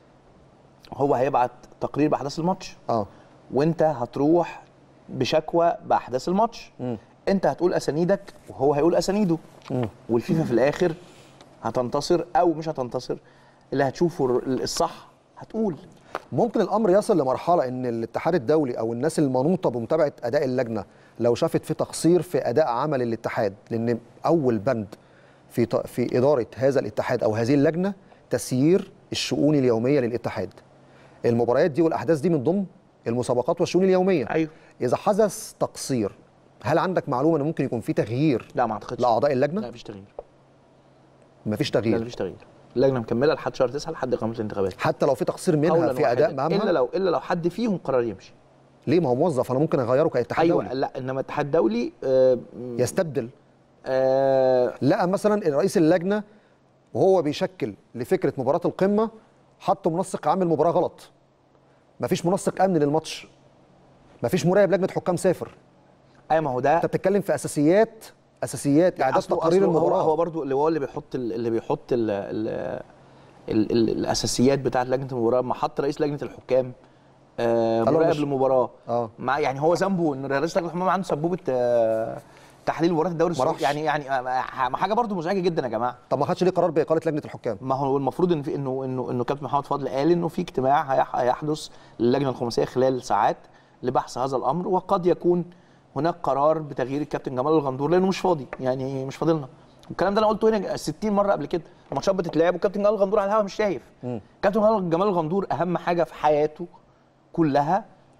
هو هيبعت تقرير باحداث الماتش اه وانت هتروح بشكوى باحداث الماتش مم. انت هتقول اسانيدك وهو هيقول اسانيده مم. والفيفا في الاخر هتنتصر او مش هتنتصر اللي هتشوفه ال- الصح هتقول ممكن الامر يصل لمرحله ان الاتحاد الدولي او الناس المنوطه بمتابعه اداء اللجنه لو شافت في تقصير في اداء عمل الاتحاد لان اول بند في ط- في اداره هذا الاتحاد او هذه اللجنه تسيير الشؤون اليوميه للاتحاد المباريات دي والاحداث دي من ضمن المسابقات والشؤون اليوميه ايوه اذا حدث تقصير هل عندك معلومه ان ممكن يكون في تغيير لا ما اعتقدش لاعضاء لا اللجنه مفيش تغيير مفيش لا تغيير مفيش تغيير اللجنه مكمله لحد شهر 9 لحد اقامه الانتخابات حتى لو في تقصير منها قولاً في اداء واحداً. الا مهامها لو الا لو حد فيهم قرر يمشي ليه ما هو موظف انا ممكن اغيره كاتحاد ايوه دولي لا انما الاتحاد الدولي آه يستبدل آه لقى مثلا رئيس اللجنه وهو بيشكل لفكره مباراه القمه حط منسق عام المباراه غلط مفيش منسق امن للماتش مفيش مراقب لجنه حكام سافر ايوه ما هو ده انت بتتكلم في اساسيات اساسيات اعداد أصله- تقارير أصله المباراه هو, هو برضو اللي هو اللي بيحط ال- اللي بيحط ال ال ال ال الاساسيات بتاعه لجنه المباراه ما حط رئيس لجنه الحكام آه قال له مراقب مش- للمباراه اه مع يعني هو ذنبه ان رئيس لجنه الحكام عنده سبوبه آه تحليل مباراه الدوري السعودي راحش. يعني يعني آه، ما حاجه برضو مزعجه جدا يا جماعه طب ما خدش ليه قرار باقاله لجنه الحكام ما هو المفروض ان في انه انه انه كابتن محمد فضل قال انه في اجتماع هيح- هيحدث للجنه الخماسيه خلال ساعات لبحث هذا الامر وقد يكون هناك قرار بتغيير الكابتن جمال الغندور لانه مش فاضي يعني مش فاضلنا والكلام ده انا قلته هنا 60 مره قبل كده الماتشات بتتلعب والكابتن جمال الغندور على الهوا مش شايف كابتن جمال- جمال الغندور اهم حاجه في حياته كلها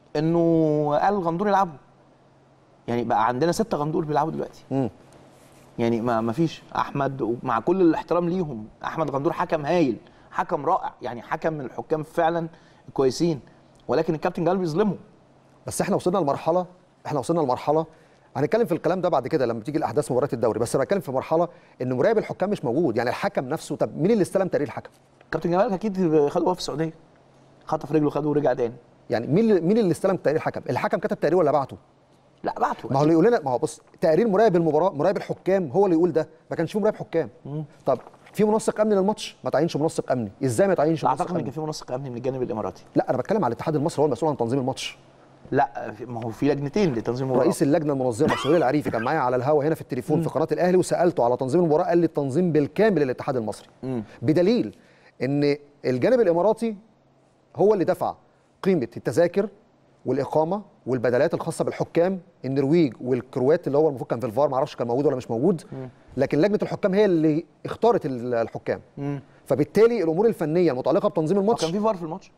انه قال الغندور يلعبوا يعني بقى عندنا ستة غندور بيلعبوا دلوقتي مم. يعني ما ما فيش احمد مع كل الاحترام ليهم احمد غندور حكم هايل حكم رائع يعني حكم من الحكام فعلا كويسين ولكن الكابتن جمال بيظلمه بس احنا وصلنا لمرحله احنا وصلنا لمرحله هنتكلم في الكلام ده بعد كده لما تيجي الاحداث مباراه الدوري بس انا بتكلم في مرحله ان مراقب الحكام مش موجود يعني الحكم نفسه طب مين اللي استلم تقرير الحكم كابتن جمال اكيد خده وهو في السعوديه خطف رجله خده ورجع تاني يعني مين اللي مين اللي استلم تقرير الحكم الحكم كتب تقرير ولا بعته لا بعته ما هو اللي يقول لنا ما هو بص تقرير مراقب المباراه مراقب الحكام هو اللي يقول ده ما كانش فيه مراقب حكام طب في منسق امني للماتش ما تعينش منسق امني ازاي ما تعينش منسق اعتقد ان امني كان في منسق امني من الجانب الاماراتي لا انا بتكلم على الاتحاد المصري هو المسؤول عن تنظيم الماتش لا في- ما هو في لجنتين لتنظيم المباراه رئيس اللجنه المنظمه سهيل العريفي كان معايا على الهوا هنا في التليفون في قناه الاهلي وسالته على تنظيم المباراه قال لي التنظيم بالكامل للاتحاد المصري مم. بدليل ان الجانب الاماراتي هو اللي دفع قيمه التذاكر والاقامه والبدلات الخاصه بالحكام النرويج والكروات اللي هو المفروض كان في الفار ما اعرفش كان موجود ولا مش موجود لكن لجنه الحكام هي اللي اختارت ال- الحكام مم. فبالتالي الامور الفنيه المتعلقه بتنظيم هو الماتش كان في فار في الماتش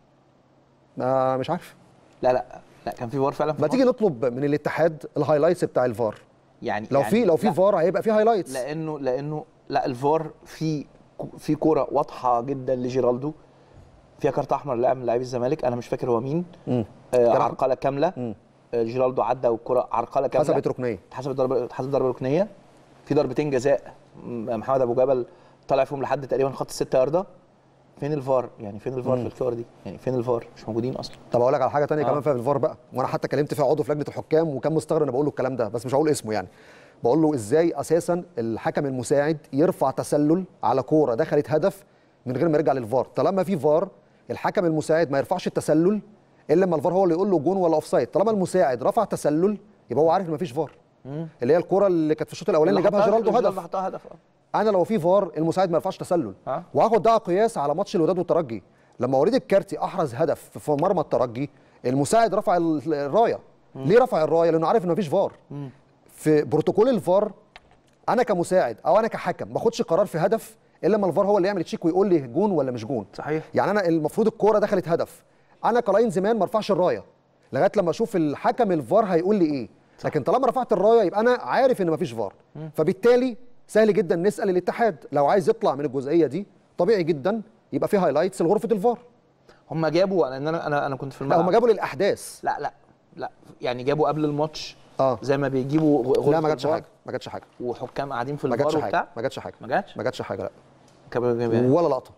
ما مش عارف لا لا لا كان في فار فعلا في ما تيجي الماتش. نطلب من الاتحاد الهايلايتس بتاع الفار يعني لو يعني في لو في لا. فار هيبقى في هايلايتس لانه لانه لا الفار في في كوره واضحه جدا لجيرالدو فيها كارت احمر لاعب من لاعبي الزمالك انا مش فاكر هو مين مم. آه كان- عرقله كامله مم. آه جيرالدو عدى والكره عرقله كامله حسبت ركنيه اتحسبت ضربه اتحسبت ضربه ركنيه في ضربتين جزاء م- محمد ابو جبل طلع فيهم لحد تقريبا خط الستة ياردة فين الفار يعني فين الفار في الكور دي يعني فين الفار مش موجودين اصلا طب اقول لك على حاجه تانية آه. كمان فيها في الفار بقى وانا حتى كلمت فيها عضو في لجنه الحكام وكان مستغرب انا بقول له الكلام ده بس مش هقول اسمه يعني بقول له ازاي اساسا الحكم المساعد يرفع تسلل على كوره دخلت هدف من غير ما يرجع للفار طالما في فار الحكم المساعد ما يرفعش التسلل الا لما الفار هو اللي يقول له جون ولا اوفسايد طالما المساعد رفع تسلل يبقى هو عارف ان مفيش فار اللي هي الكوره اللي كانت في الشوط الاولاني اللي جابها حطها- جيرالدو هدف حطها هدف آه. انا لو في فار المساعد ما يرفعش تسلل ها؟ وهاخد ده قياس على ماتش الوداد والترجي لما وليد الكارتي احرز هدف في مرمى الترجي المساعد رفع ال- الرايه ليه رفع الرايه لانه عارف ان مفيش فار في بروتوكول الفار انا كمساعد او انا كحكم ما باخدش قرار في هدف الا لما الفار هو اللي يعمل تشيك ويقول لي جون ولا مش جون صحيح يعني انا المفروض الكوره دخلت هدف انا كلاين زمان ما ارفعش الرايه لغايه لما اشوف الحكم الفار هيقول لي ايه لكن طالما رفعت الرايه يبقى انا عارف ان مفيش فار فبالتالي سهل جدا نسال الاتحاد لو عايز يطلع من الجزئيه دي طبيعي جدا يبقى في هايلايتس لغرفه الفار هم جابوا لان انا انا انا كنت في لا الملعب هم جابوا للاحداث لا لا لا يعني جابوا قبل الماتش اه زي ما بيجيبوا غرفه لا ما جاتش الفار حاجه ما جاتش حاجه وحكام قاعدين في ما الفار جاتش وبتاع حاجه ما جاتش حاجه ما جاتش ما جاتش حاجه لا كان- ولا لقطه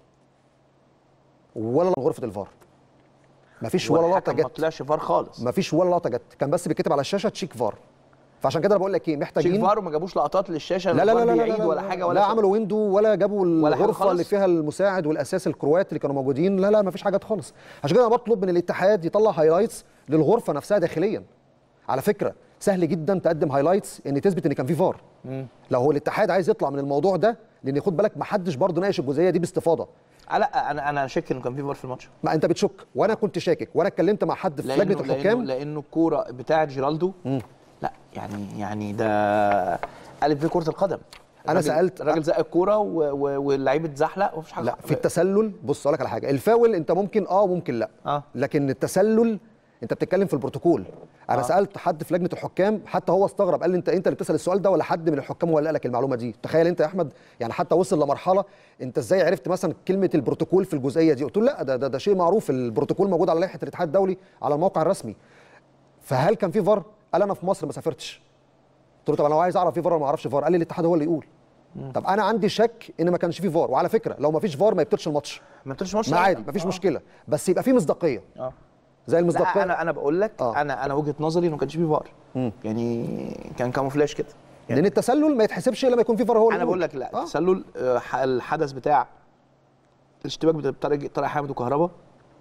ولا غرفه الفار ما فيش ولا لقطه والحكم ما جت طلعش فار خالص ما فيش ولا لقطه جت كان بس بيتكتب على الشاشه تشيك فار فعشان كده انا بقول لك ايه شيك محتاجين فار وما جابوش لقطات للشاشه لا لا لا الفار لا, لا, بيعيد لا, ولا لا حاجه ولا لا شيء. عملوا ويندو ولا جابوا ولا حاجة الغرفه اللي خالص؟ فيها المساعد والاساس الكروات اللي كانوا موجودين لا لا ما فيش حاجات خالص عشان كده انا بطلب من الاتحاد يطلع هايلايتس للغرفه نفسها داخليا على فكره سهل جدا تقدم هايلايتس ان تثبت ان كان في فار لو هو الاتحاد عايز يطلع من الموضوع ده لان خد بالك ما حدش برضه ناقش الجزئيه دي باستفاضه آه لا انا انا شاك انه كان في فار في الماتش ما انت بتشك وانا كنت شاكك وانا اتكلمت مع حد في لانه لجنه لانه, الحكام لأنه الكوره بتاعه جيرالدو لا يعني يعني ده قلب في كره القدم أنا الراجل- سألت- الراجل زق الكوره و- و- واللعيب اتزحلق ومفيش حاجه لا في التسلل بص اقول لك على حاجه الفاول انت ممكن اه ممكن لا اه لكن التسلل انت بتتكلم في البروتوكول انا آه. سالت حد في لجنه الحكام حتى هو استغرب قال لي انت انت اللي بتسال السؤال ده ولا حد من الحكام هو اللي قال لك المعلومه دي تخيل انت يا احمد يعني حتى وصل لمرحله انت ازاي عرفت مثلا كلمه البروتوكول في الجزئيه دي قلت له لا ده ده, ده شيء معروف البروتوكول موجود على لائحه الاتحاد الدولي على الموقع الرسمي فهل كان في فار قال انا في مصر ما سافرتش قلت له طب انا لو عايز اعرف في فار ولا ما اعرفش فار قال لي الاتحاد هو اللي يقول طب انا عندي شك ان ما كانش في فار وعلى فكره لو ما فيش فار ما يبطلش الماتش ما بتقولش ماتش ما عادي ما فيش مشكله بس يبقى في مصداقيه اه زي لا المصداقيه انا انا بقول لك آه. انا انا وجهه نظري انه ما كانش فيه فار يعني كان كاموفلاج كده لان التسلل ما يتحسبش الا لما يكون في فار هو اللي انا يقول. بقول لك لا آه. التسلل آه، ح- الحدث بتاع الاشتباك بتاع طارق طارق حامد وكهربا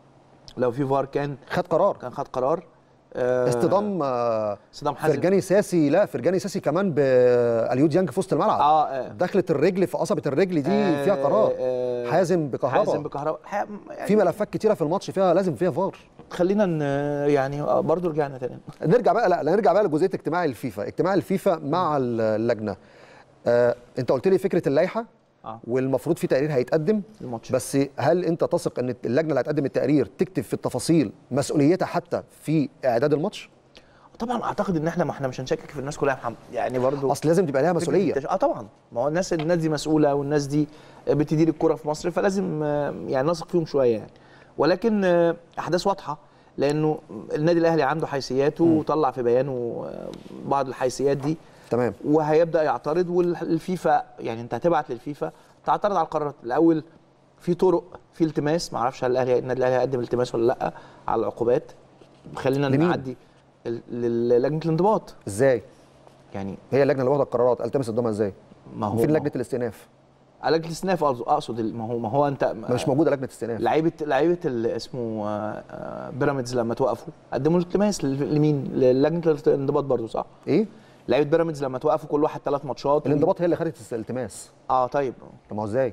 لو في فار كان خد قرار كان خد قرار آه، اصطدام آه، اصطدام حازم فرجاني ساسي لا فرجاني ساسي كمان باليو ديانج في وسط الملعب اه آه. دخلت الرجل في قصبه الرجل دي آه، فيها قرار آه، حازم بكهرباء حازم بكهرباء الحقيقة يعني في ملفات كتيره في الماتش فيها لازم فيها فار خلينا ن- يعني آه، برضو رجعنا تاني نرجع بقى لا لا، نرجع بقى لجزئيه اجتماع الفيفا اجتماع الفيفا مع اللجنه آه، انت قلت لي فكره اللائحه آه. والمفروض في تقرير هيتقدم الماتش بس هل انت تثق ان اللجنه اللي هتقدم التقرير تكتب في التفاصيل مسؤوليتها حتى في اعداد الماتش طبعا اعتقد ان احنا ما احنا مش هنشكك في الناس كلها يا محمد يعني برضو اصل لازم تبقى ليها فكرة مسؤوليه التش- اه طبعا ما هو الناس الناس دي مسؤوله والناس دي بتدير الكره في مصر فلازم آه، يعني نثق فيهم شويه يعني ولكن آه، احداث واضحه لانه النادي الاهلي عنده حيثياته وطلع في بيانه آه، بعض الحيثيات دي تمام وهيبدا يعترض والفيفا يعني انت هتبعت للفيفا تعترض على القرارات الاول في طرق في التماس ما اعرفش هل الاهلي النادي الاهلي هيقدم التماس ولا لا على العقوبات خلينا لمين؟ نعدي ال- للجنه الانضباط ازاي يعني هي اللجنه اللي واخده القرارات التمس قدامها ازاي ما هو فين ما لجنه الاستئناف على لجنه الاستئناف أقصد- اقصد ال- ما هو ما هو انت ما مش موجوده لجنه استئناف لعيبه لعيبه ال- اسمه آه، آه، بيراميدز لما توقفوا قدموا التماس ل- لمين؟ للجنه الانضباط برضو صح؟ ايه لعيبه بيراميدز لما توقفوا كل واحد ثلاث ماتشات و- الانضباط هي اللي خدت الالتماس اه طيب طب ما هو ازاي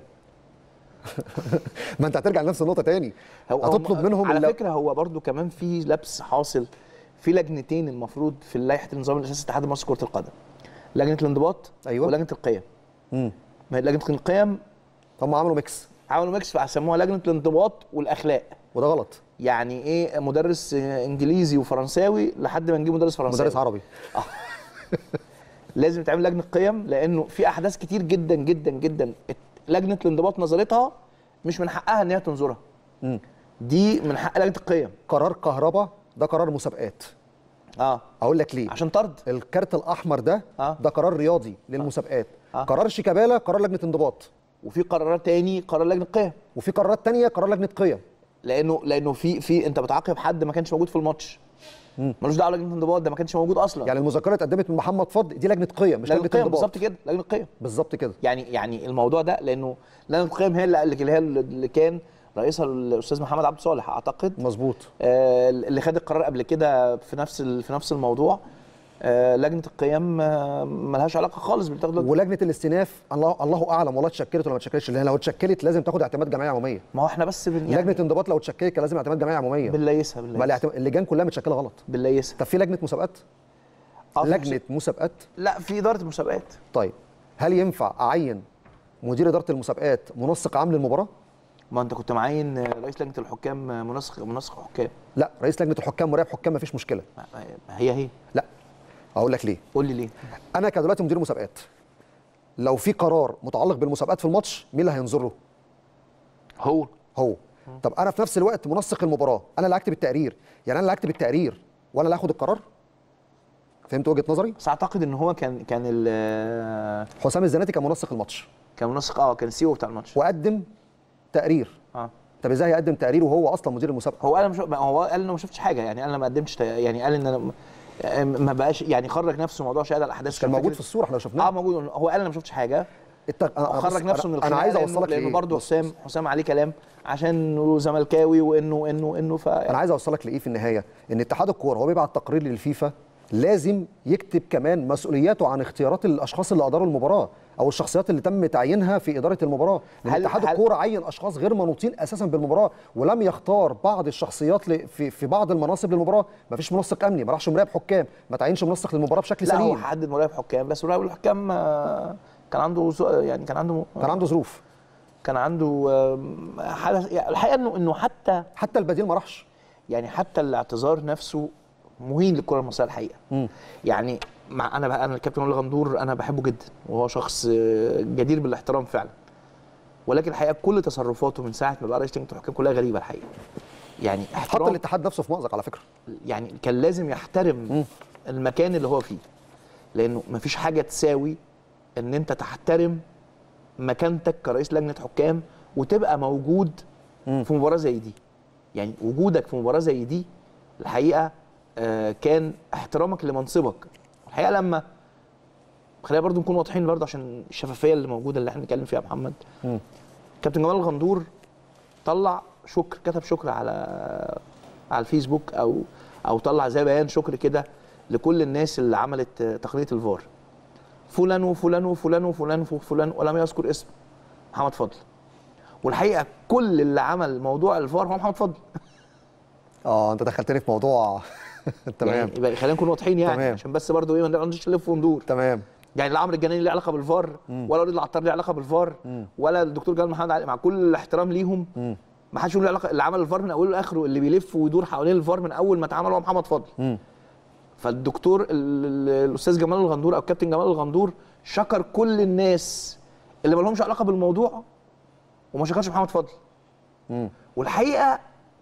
ما انت هترجع لنفس النقطه تاني هو هتطلب هم- منهم على اللو- فكره هو برضو كمان في لبس حاصل في لجنتين المفروض في لائحه النظام الاساسي اتحاد مصر كره القدم لجنه الانضباط أيوة. ولجنه القيم مم. ما هي لجنه القيم هم عملوا ميكس عملوا ميكس فسموها لجنه الانضباط والاخلاق وده غلط يعني ايه مدرس انجليزي وفرنساوي لحد ما نجيب مدرس فرنساوي مدرس عربي لازم تعمل لجنه قيم لانه في احداث كتير جدا جدا جدا ات- لجنه الانضباط نظرتها مش من حقها ان هي تنظرها مم. دي من حق لجنه القيم قرار كهرباء ده قرار مسابقات اه اقول لك ليه عشان طرد الكارت الاحمر ده آه. ده قرار رياضي للمسابقات آه. قرار شيكابالا قرار لجنه انضباط وفي قرارات تاني قرار لجنه قيم وفي قرارات تانية قرار لجنه قيم لانه لانه في في انت بتعاقب حد ما كانش موجود في الماتش ملوش دعوه لجنه الانضباط ده ما كانش موجود اصلا يعني المذكره اتقدمت من محمد فضل دي لجنه قيم مش لجنه لجنه القيم انضباط بالظبط كده لجنه القيم بالظبط كده يعني يعني الموضوع ده لانه لجنه القيم هي اللي اللي هي اللي كان رئيسها الاستاذ محمد عبد صالح اعتقد مظبوط آه، اللي خد القرار قبل كده في نفس ال- في نفس الموضوع آه، لجنه القيم آه، ملهاش علاقه خالص بالتاخد ولجنه الاستئناف الله الله اعلم والله اتشكلت ولا ما اتشكلتش لان لو اتشكلت لازم تاخد اعتماد جمعيه عموميه ما هو احنا بس بن يعني لجنه انضباط لو اتشكلت كان لازم اعتماد جمعيه عموميه بنليسها ما بنليسها الاعتماد- اللجان كلها متشكله غلط بنليسها طب في لجنه مسابقات آه، في لجنه مسابقات لا في اداره المسابقات طيب هل ينفع اعين مدير اداره المسابقات منسق عام للمباراه ما انت كنت معين آه، رئيس لجنه الحكام آه، منسق منسق حكام لا رئيس لجنه الحكام مراقب حكام مفيش مشكله ما- ما هي هي لا اقول لك ليه قول لي ليه انا كدلوقتي مدير مسابقات لو في قرار متعلق بالمسابقات في الماتش مين اللي هينظر له هو هو طب انا في نفس الوقت منسق المباراه انا اللي هكتب التقرير يعني انا اللي هكتب التقرير وانا اللي هاخد القرار فهمت وجهه نظري بس اعتقد ان هو كان كان ال- آه، حسام الزناتي كان منسق الماتش كان منسق اه كان سي او بتاع الماتش وقدم تقرير اه طب ازاي هيقدم تقرير وهو اصلا مدير المسابقه هو قال مش هو قال انه ما شفتش حاجه يعني انا ما قدمتش ت- يعني قال ان انا م- ما بقاش يعني خرج نفسه موضوع شهاده الاحداث كان موجود فكرة- في الصوره احنا شفناه اه موجود هو قال انا ما شفتش حاجه الت... أنا- أنا خرج بص- نفسه أنا- من انا الخناقه عايز لأنه- اوصلك لانه لإيه؟ برضه بص، حسام حسام عليه كلام عشان إنه زملكاوي وانه انه انه ف انا عايز اوصلك لايه في النهايه ان اتحاد الكوره هو بيبعت تقرير للفيفا لازم يكتب كمان مسؤولياته عن اختيارات الاشخاص اللي اداروا المباراه او الشخصيات اللي تم تعيينها في اداره المباراه لان هل- اتحاد هل- الكوره عين اشخاص غير منوطين اساسا بالمباراه ولم يختار بعض الشخصيات ل- في في بعض المناصب للمباراه ما فيش منسق امني ما راحش مراقب حكام ما تعينش منسق للمباراه بشكل لا هو سليم حدد مراقب حكام بس مراقب الحكام آه، كان عنده زو- يعني كان عنده كان عنده ظروف كان عنده آه، حدث يعني الحقيقه انه انه حتى حتى البديل ما راحش يعني حتى الاعتذار نفسه مهين للكره المصريه الحقيقه يعني مع انا بقى انا الكابتن وائل غندور انا بحبه جدا وهو شخص آه، جدير بالاحترام فعلا ولكن الحقيقه كل تصرفاته من ساعه ما بقى رئيس لجنه الحكام كلها غريبه الحقيقه يعني حط احترام الاتحاد نفسه في مأزق على فكره يعني كان لازم يحترم المكان اللي هو فيه لانه مفيش حاجه تساوي ان انت تحترم مكانتك كرئيس لجنه حكام وتبقى موجود في مباراه زي دي يعني وجودك في مباراه زي دي الحقيقه آه، كان احترامك لمنصبك الحقيقه لما خلينا برضو نكون واضحين برضو عشان الشفافيه اللي موجوده اللي احنا بنتكلم فيها يا محمد كابتن جمال الغندور طلع شكر كتب شكر على على الفيسبوك او او طلع زي بيان شكر كده لكل الناس اللي عملت آه، تقنيه الفار فلان وفلان وفلان وفلان وفلان ولم يذكر اسم محمد فضل والحقيقه كل اللي عمل موضوع الفار هو محمد فضل اه انت دخلتني في موضوع تمام يعني يبقى خلينا نكون واضحين يعني تمام. عشان بس برضه ايه ما نقعدش نلف وندور تمام يعني لا عمرو الجناني ليه علاقه بالفار ولا وليد العطار ليه علاقه بالفار ولا الدكتور جمال محمد علي مع كل الاحترام ليهم ما حدش له علاقه اللي عمل الفار من اوله لاخره اللي بيلف ويدور حوالين الفار من اول ما اتعمل هو محمد فضل فالدكتور ال- ال- الاستاذ جمال الغندور او الكابتن جمال الغندور شكر كل الناس اللي ما لهمش علاقه بالموضوع وما شكرش محمد فضل والحقيقه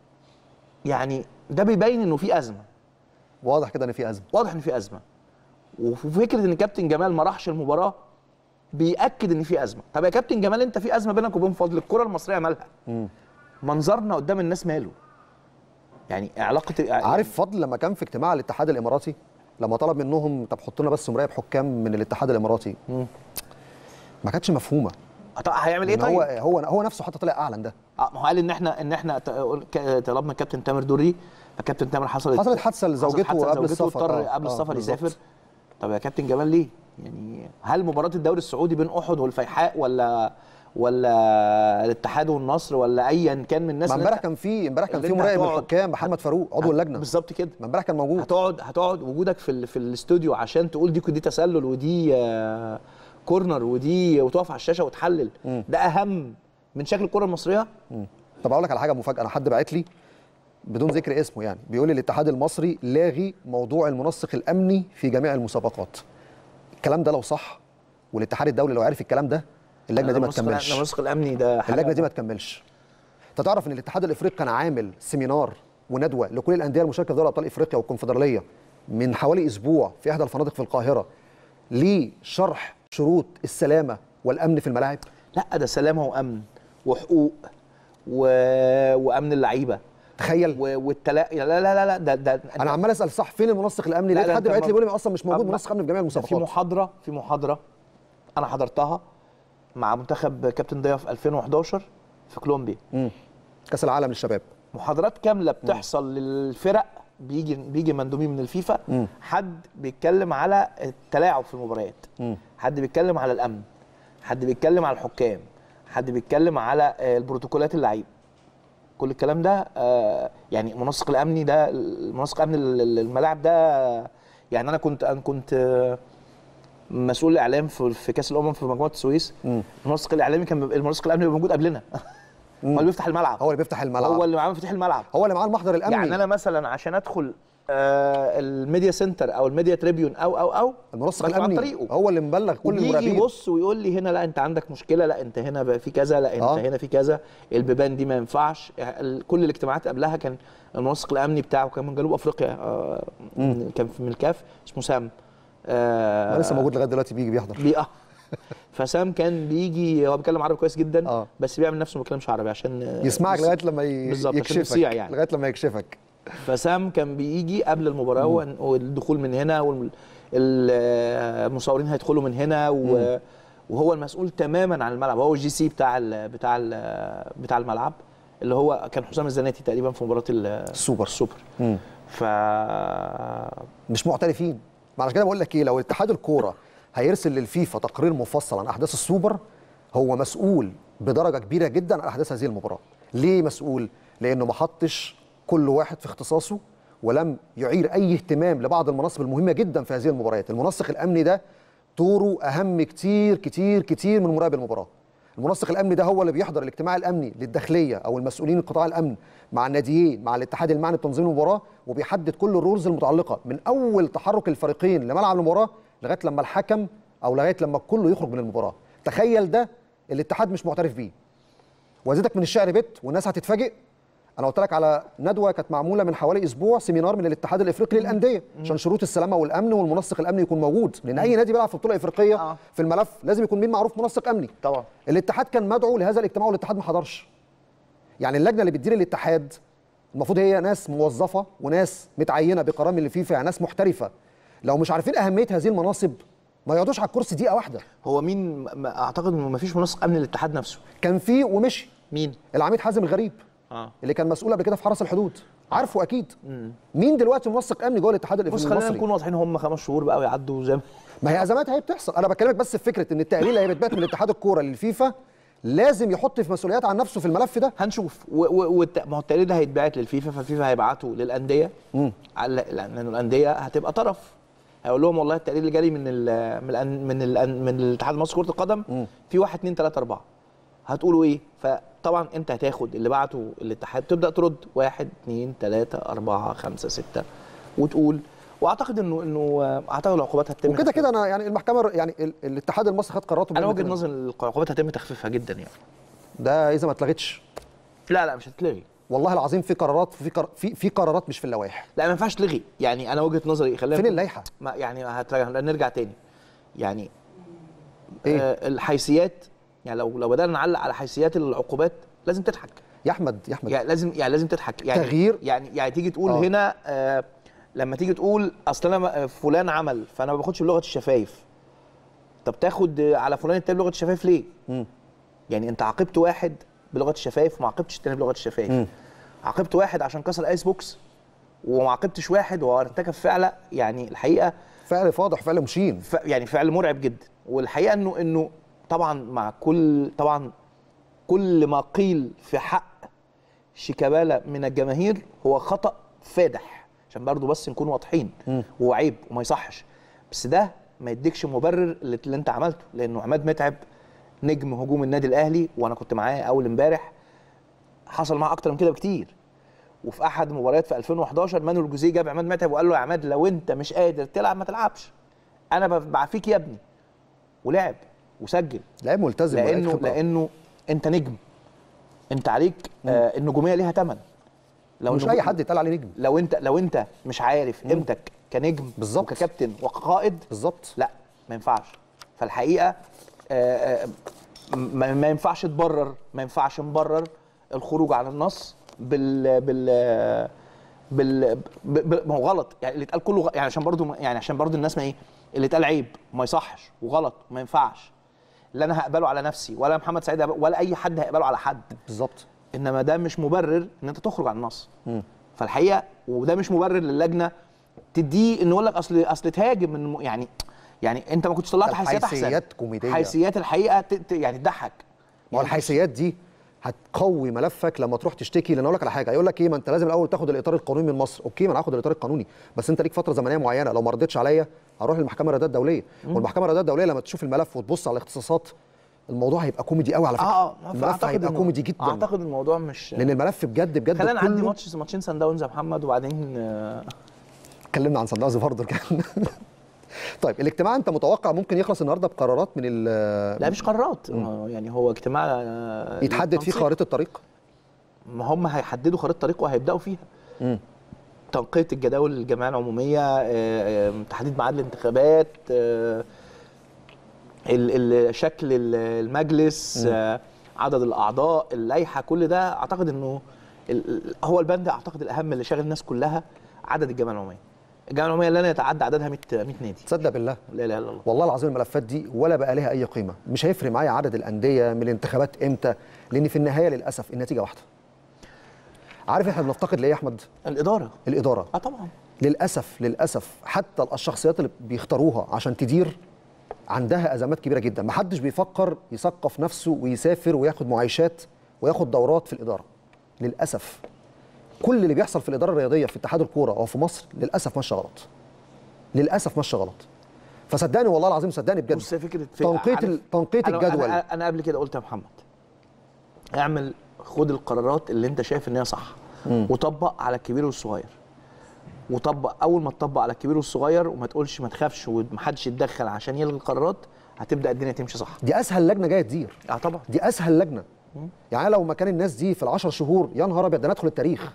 يعني ده بيبين انه في ازمه واضح كده ان في ازمه واضح ان في ازمه وفكره ان كابتن جمال ما راحش المباراه بياكد ان في ازمه طب يا كابتن جمال انت في ازمه بينك وبين فضل الكره المصريه مالها منظرنا قدام الناس ماله يعني علاقه عارف فضل لما كان في اجتماع الاتحاد الاماراتي لما طلب منهم طب حط لنا بس مراقب حكام من الاتحاد الاماراتي ما كانتش مفهومه طب هيعمل ايه إن طيب هو هو هو نفسه حتى طلع اعلن ده آه، ما هو قال ان احنا ان احنا ت- ك- طلبنا الكابتن تامر دري فكابتن تامر حصلت حصلت حادثة لزوجته حصلت حادثة قبل لزوجته السفر. واضطر آه، قبل آه، السفر بالظبط. يسافر طب يا كابتن جمال ليه؟ يعني هل مباراة الدوري السعودي بين احد والفيحاء ولا ولا الاتحاد والنصر ولا ايا كان من الناس ما اللي امبارح أنت- كان في امبارح كان اللي في أنت مراقب من هتقعد- الحكام محمد فاروق عضو اللجنه بالظبط كده ما امبارح كان موجود هتقعد هتقعد وجودك في ال- في الاستوديو عشان تقول دي دي تسلل ودي آه، كورنر ودي وتقف على الشاشه وتحلل ده اهم من شكل الكره المصريه طب اقول لك على حاجه مفاجاه انا حد بعت لي بدون ذكر اسمه يعني بيقول لي الاتحاد المصري لاغي موضوع المنسق الامني في جميع المسابقات الكلام ده لو صح والاتحاد الدولي لو عرف الكلام ده اللجنه دي ما المنسق- تكملش المنسق الامني ده حاجة اللجنه دي ما تكملش انت تعرف ان الاتحاد الافريقي كان عامل سيمينار وندوه لكل الانديه المشاركه في دوري ابطال افريقيا والكونفدراليه من حوالي اسبوع في احدى الفنادق في القاهره لشرح شروط السلامه والامن في الملاعب لا ده سلامه وامن وحقوق و... وامن اللعيبه تخيل و... والتلا لا لا لا لا ده ده انا عمال اسال صح فين المنسق الامني لا، لقيت لا، حد أنت بعت ما- لي بيقول لي اصلا مش موجود أما- منسق امني في جميع ده في المسابقات محاضره في محاضره انا حضرتها مع منتخب كابتن ضياء في 2011 في كولومبيا مم. كاس العالم للشباب محاضرات كامله بتحصل للفرق بيجي بيجي مندوبين من الفيفا حد بيتكلم على التلاعب في المباريات حد بيتكلم على الامن حد بيتكلم على الحكام حد بيتكلم على آه، البروتوكولات اللعيب كل الكلام ده آه، يعني المنسق الامني ده المنسق الامني لل- الملاعب ده يعني انا كنت انا كنت آه، مسؤول الاعلام في في كاس الامم في مجموعه السويس المنسق الاعلامي كان بيبقى- المنسق الامني بيبقى موجود قبلنا هو اللي بيفتح الملعب هو اللي بيفتح الملعب هو اللي معاه مفاتيح الملعب هو اللي معاه المحضر الامني يعني انا مثلا عشان ادخل آه الميديا سنتر او الميديا تريبيون او او او المنسق بدخل عن الامني طريقه هو اللي مبلغ كل ويجي المراقبين يبص ويقول لي هنا لا انت عندك مشكله لا انت هنا بقى في كذا لا انت آه. آه. هنا في كذا البيبان دي ما ينفعش ال- كل الاجتماعات قبلها كان المنسق الامني بتاعه كان من جنوب افريقيا آه كان في من الكاف اسمه سام آه ما لسه موجود لغايه دلوقتي بيجي بيحضر بي اه فسام كان بيجي هو بيتكلم عربي كويس جدا آه. بس بيعمل نفسه ما بيتكلمش عربي عشان آه، يسمعك بس- لغايه لما ي- بالظبط، عشان يكشفك يصيع يعني. لغايه لما يكشفك فسام كان بيجي قبل المباراه وان- والدخول من هنا والمصورين هيدخلوا من هنا و- وهو المسؤول تماما عن الملعب هو الجي سي بتاع ال بتاع ال بتاع الملعب اللي هو كان حسام الزناتي تقريبا في مباراه ال- السوبر. السوبر مم. ف مش معترفين ما عشان كده بقول لك ايه لو اتحاد الكوره هيرسل للفيفا تقرير مفصل عن احداث السوبر هو مسؤول بدرجه كبيره جدا عن احداث هذه المباراه ليه مسؤول لانه ما حطش كل واحد في اختصاصه ولم يعير اي اهتمام لبعض المناصب المهمه جدا في هذه المباريات المنسق الامني ده دوره اهم كتير كتير كتير من مراقب المباراه المنسق الامني ده هو اللي بيحضر الاجتماع الامني للداخليه او المسؤولين قطاع الامن مع الناديين مع الاتحاد المعني بتنظيم المباراه وبيحدد كل الرولز المتعلقه من اول تحرك الفريقين لملعب المباراه لغايه لما الحكم او لغايه لما كله يخرج من المباراه تخيل ده الاتحاد مش معترف بيه وزيدك من الشعر بيت والناس هتتفاجئ انا قلت لك على ندوه كانت معموله من حوالي اسبوع سيمينار من الاتحاد الافريقي للانديه عشان شروط السلامه والامن والمنسق الامني يكون موجود لان اي نادي بيلعب في بطوله افريقيه آه. في الملف لازم يكون مين معروف منسق امني طبعا الاتحاد كان مدعو لهذا الاجتماع والاتحاد ما حضرش يعني اللجنه اللي بتدير الاتحاد المفروض هي ناس موظفه وناس متعينه بقرار من الفيفا يعني ناس محترفه لو مش عارفين اهميه هذه المناصب ما يقعدوش على الكرسي دقيقه واحده هو مين ما- اعتقد انه ما فيش منسق امن للاتحاد نفسه كان فيه ومشي مين العميد حازم الغريب اه اللي كان مسؤول قبل كده في حرس الحدود عارفه اكيد مين دلوقتي منسق امني جوه الاتحاد بص الافريقي خلينا المصري نكون واضحين هم خمس شهور بقى ويعدوا زي ما ما هي ازمات هي بتحصل انا بكلمك بس في فكره ان التقرير اللي هيتبعت من اتحاد الكوره للفيفا لازم يحط في مسؤوليات عن نفسه في الملف ده هنشوف و- و- والت- ما هو التقرير ده هيتبعت للفيفا فالفيفا هيبعته للانديه على- لان الانديه هتبقى طرف هيقول لهم والله التقرير اللي جالي من ال من ال من ال من الاتحاد المصري لكره القدم في واحد اثنين ثلاثه اربعه هتقولوا ايه؟ فطبعا انت هتاخد اللي بعته الاتحاد تبدا ترد واحد اثنين ثلاثه اربعه خمسه سته وتقول واعتقد انه انه اعتقد العقوبات هتتم وكده كده انا يعني المحكمه يعني ال- الاتحاد المصري خد قراراته انا بما وجهه كده. نظري إن العقوبات هتم تخفيفها جدا يعني ده اذا ما اتلغتش لا لا مش هتتلغي والله العظيم في قرارات في قر... في في قرارات مش في اللوائح لا ما ينفعش تلغي يعني انا وجهه نظري خلينا فين نكون- اللائحه ما يعني هترجع نرجع تاني يعني إيه؟ آه الحيثيات يعني لو لو بدانا نعلق على حيثيات العقوبات لازم تضحك يا احمد يا احمد يعني لازم يعني لازم تضحك يعني تغيير؟ يعني يعني تيجي تقول آه. هنا آه لما تيجي تقول اصل انا ما- فلان عمل فانا ما باخدش بلغه الشفايف طب تاخد آه، على فلان التاني بلغه الشفايف ليه؟ مم. يعني انت عاقبت واحد بلغه الشفايف وما عاقبتش التاني بلغه الشفايف مم. عاقبت واحد عشان كسر ايس بوكس وما عاقبتش واحد وهو ارتكب فعله يعني الحقيقه فعل فاضح فعل مشين ف... يعني فعل مرعب جدا والحقيقه انه انه طبعا مع كل طبعا كل ما قيل في حق شيكابالا من الجماهير هو خطا فادح عشان برضه بس نكون واضحين هو عيب وما يصحش بس ده ما يديكش مبرر اللي, اللي انت عملته لانه عماد متعب نجم هجوم النادي الاهلي وانا كنت معاه اول امبارح حصل معاه اكتر من كده بكتير وفي احد المباريات في 2011 مانويل جوزيه جاب عماد متعب وقال له يا عماد لو انت مش قادر تلعب ما تلعبش انا ب- بعافيك يا ابني ولعب وسجل لاعب ملتزم ولاعب لانه خبرة. لانه انت نجم انت عليك آه النجوميه ليها ثمن لو مش النجو- اي حد يتقال عليه نجم لو انت لو انت مش عارف قيمتك كنجم بالظبط. وككابتن وكقائد بالظبط لا ما ينفعش فالحقيقه آه، آه، ما ما ينفعش تبرر ما ينفعش نبرر الخروج عن النص بال بال بال ب- ب- ما هو غلط يعني اللي اتقال كله غ- يعني عشان برضو يعني عشان برضو الناس ما ايه اللي اتقال عيب وما يصحش وغلط وما ينفعش لا انا هقبله على نفسي ولا محمد سعيد هيقبله- ولا اي حد هيقبله على حد بالظبط انما ده مش مبرر ان انت تخرج عن النص فالحقيقه وده مش مبرر للجنه تديه ان يقول لك اصل اصل تهاجم من م- يعني يعني انت ما كنتش طلعت حيثيات احسن الحيثيات كوميدية. حيثيات الحقيقه ت- ت- يعني تضحك ما هو الحيثيات دي هتقوي ملفك لما تروح تشتكي لان اقول لك على حاجه هيقول لك ايه ما انت لازم الاول تاخد الاطار القانوني من مصر اوكي ما انا هاخد الاطار القانوني بس انت ليك فتره زمنيه معينه لو ما رضيتش عليا هروح للمحكمه الرياضيه الدوليه والمحكمه الرياضيه الدوليه لما تشوف الملف وتبص على الاختصاصات الموضوع هيبقى كوميدي قوي على فكره اه اه الملف هيبقى إنه- كوميدي جدا اعتقد الموضوع مش لان الملف بجد بجد خلينا نعدي كله- ماتش ماتشين سان داونز يا محمد وبعدين آه، اتكلمنا عن صن داونز برضه كان طيب الاجتماع انت متوقع ممكن يخلص النهارده بقرارات من ال- لا مش قرارات آه، يعني هو اجتماع آه، يتحدد فيه تنسيق. خارطه الطريق ما هم هيحددوا خريطه طريق وهيبداوا فيها تنقيه الجداول الجمعيه العموميه آه، آه، تحديد ميعاد الانتخابات آه، ال- ال- شكل ال- المجلس آه، عدد الاعضاء اللائحه كل ده اعتقد انه ال- ال- هو البند اعتقد الاهم اللي شاغل الناس كلها عدد الجمعيه العموميه الجمعيه العموميه لن يتعدى عددها 100 100 نادي تصدق بالله لا اله الا الله والله العظيم الملفات دي ولا بقى لها اي قيمه مش هيفرق معايا عدد الانديه من الانتخابات امتى لان في النهايه للاسف النتيجه واحده عارف احنا بنفتقد لايه يا احمد الاداره الاداره اه طبعا للاسف للاسف حتى الشخصيات اللي بيختاروها عشان تدير عندها ازمات كبيره جدا محدش بيفكر يثقف نفسه ويسافر وياخد معايشات وياخد دورات في الاداره للاسف كل اللي بيحصل في الاداره الرياضيه في اتحاد الكوره او في مصر للاسف ماشي غلط للاسف ماشي غلط فصدقني والله العظيم صدقني بجد بص هي فكره في تنقية عارف- ال- تنقية أنا- الجدول. انا انا قبل كده قلت يا محمد اعمل خد القرارات اللي انت شايف ان هي صح وطبق على الكبير والصغير وطبق اول ما تطبق على الكبير والصغير وما تقولش ما تخافش ومحدش يتدخل عشان يلغي القرارات هتبدا الدنيا تمشي صح دي اسهل لجنه جايه تدير اه طبعا دي اسهل لجنه يعني أنا لو مكان الناس دي في العشر شهور يا نهار ابيض ده ندخل التاريخ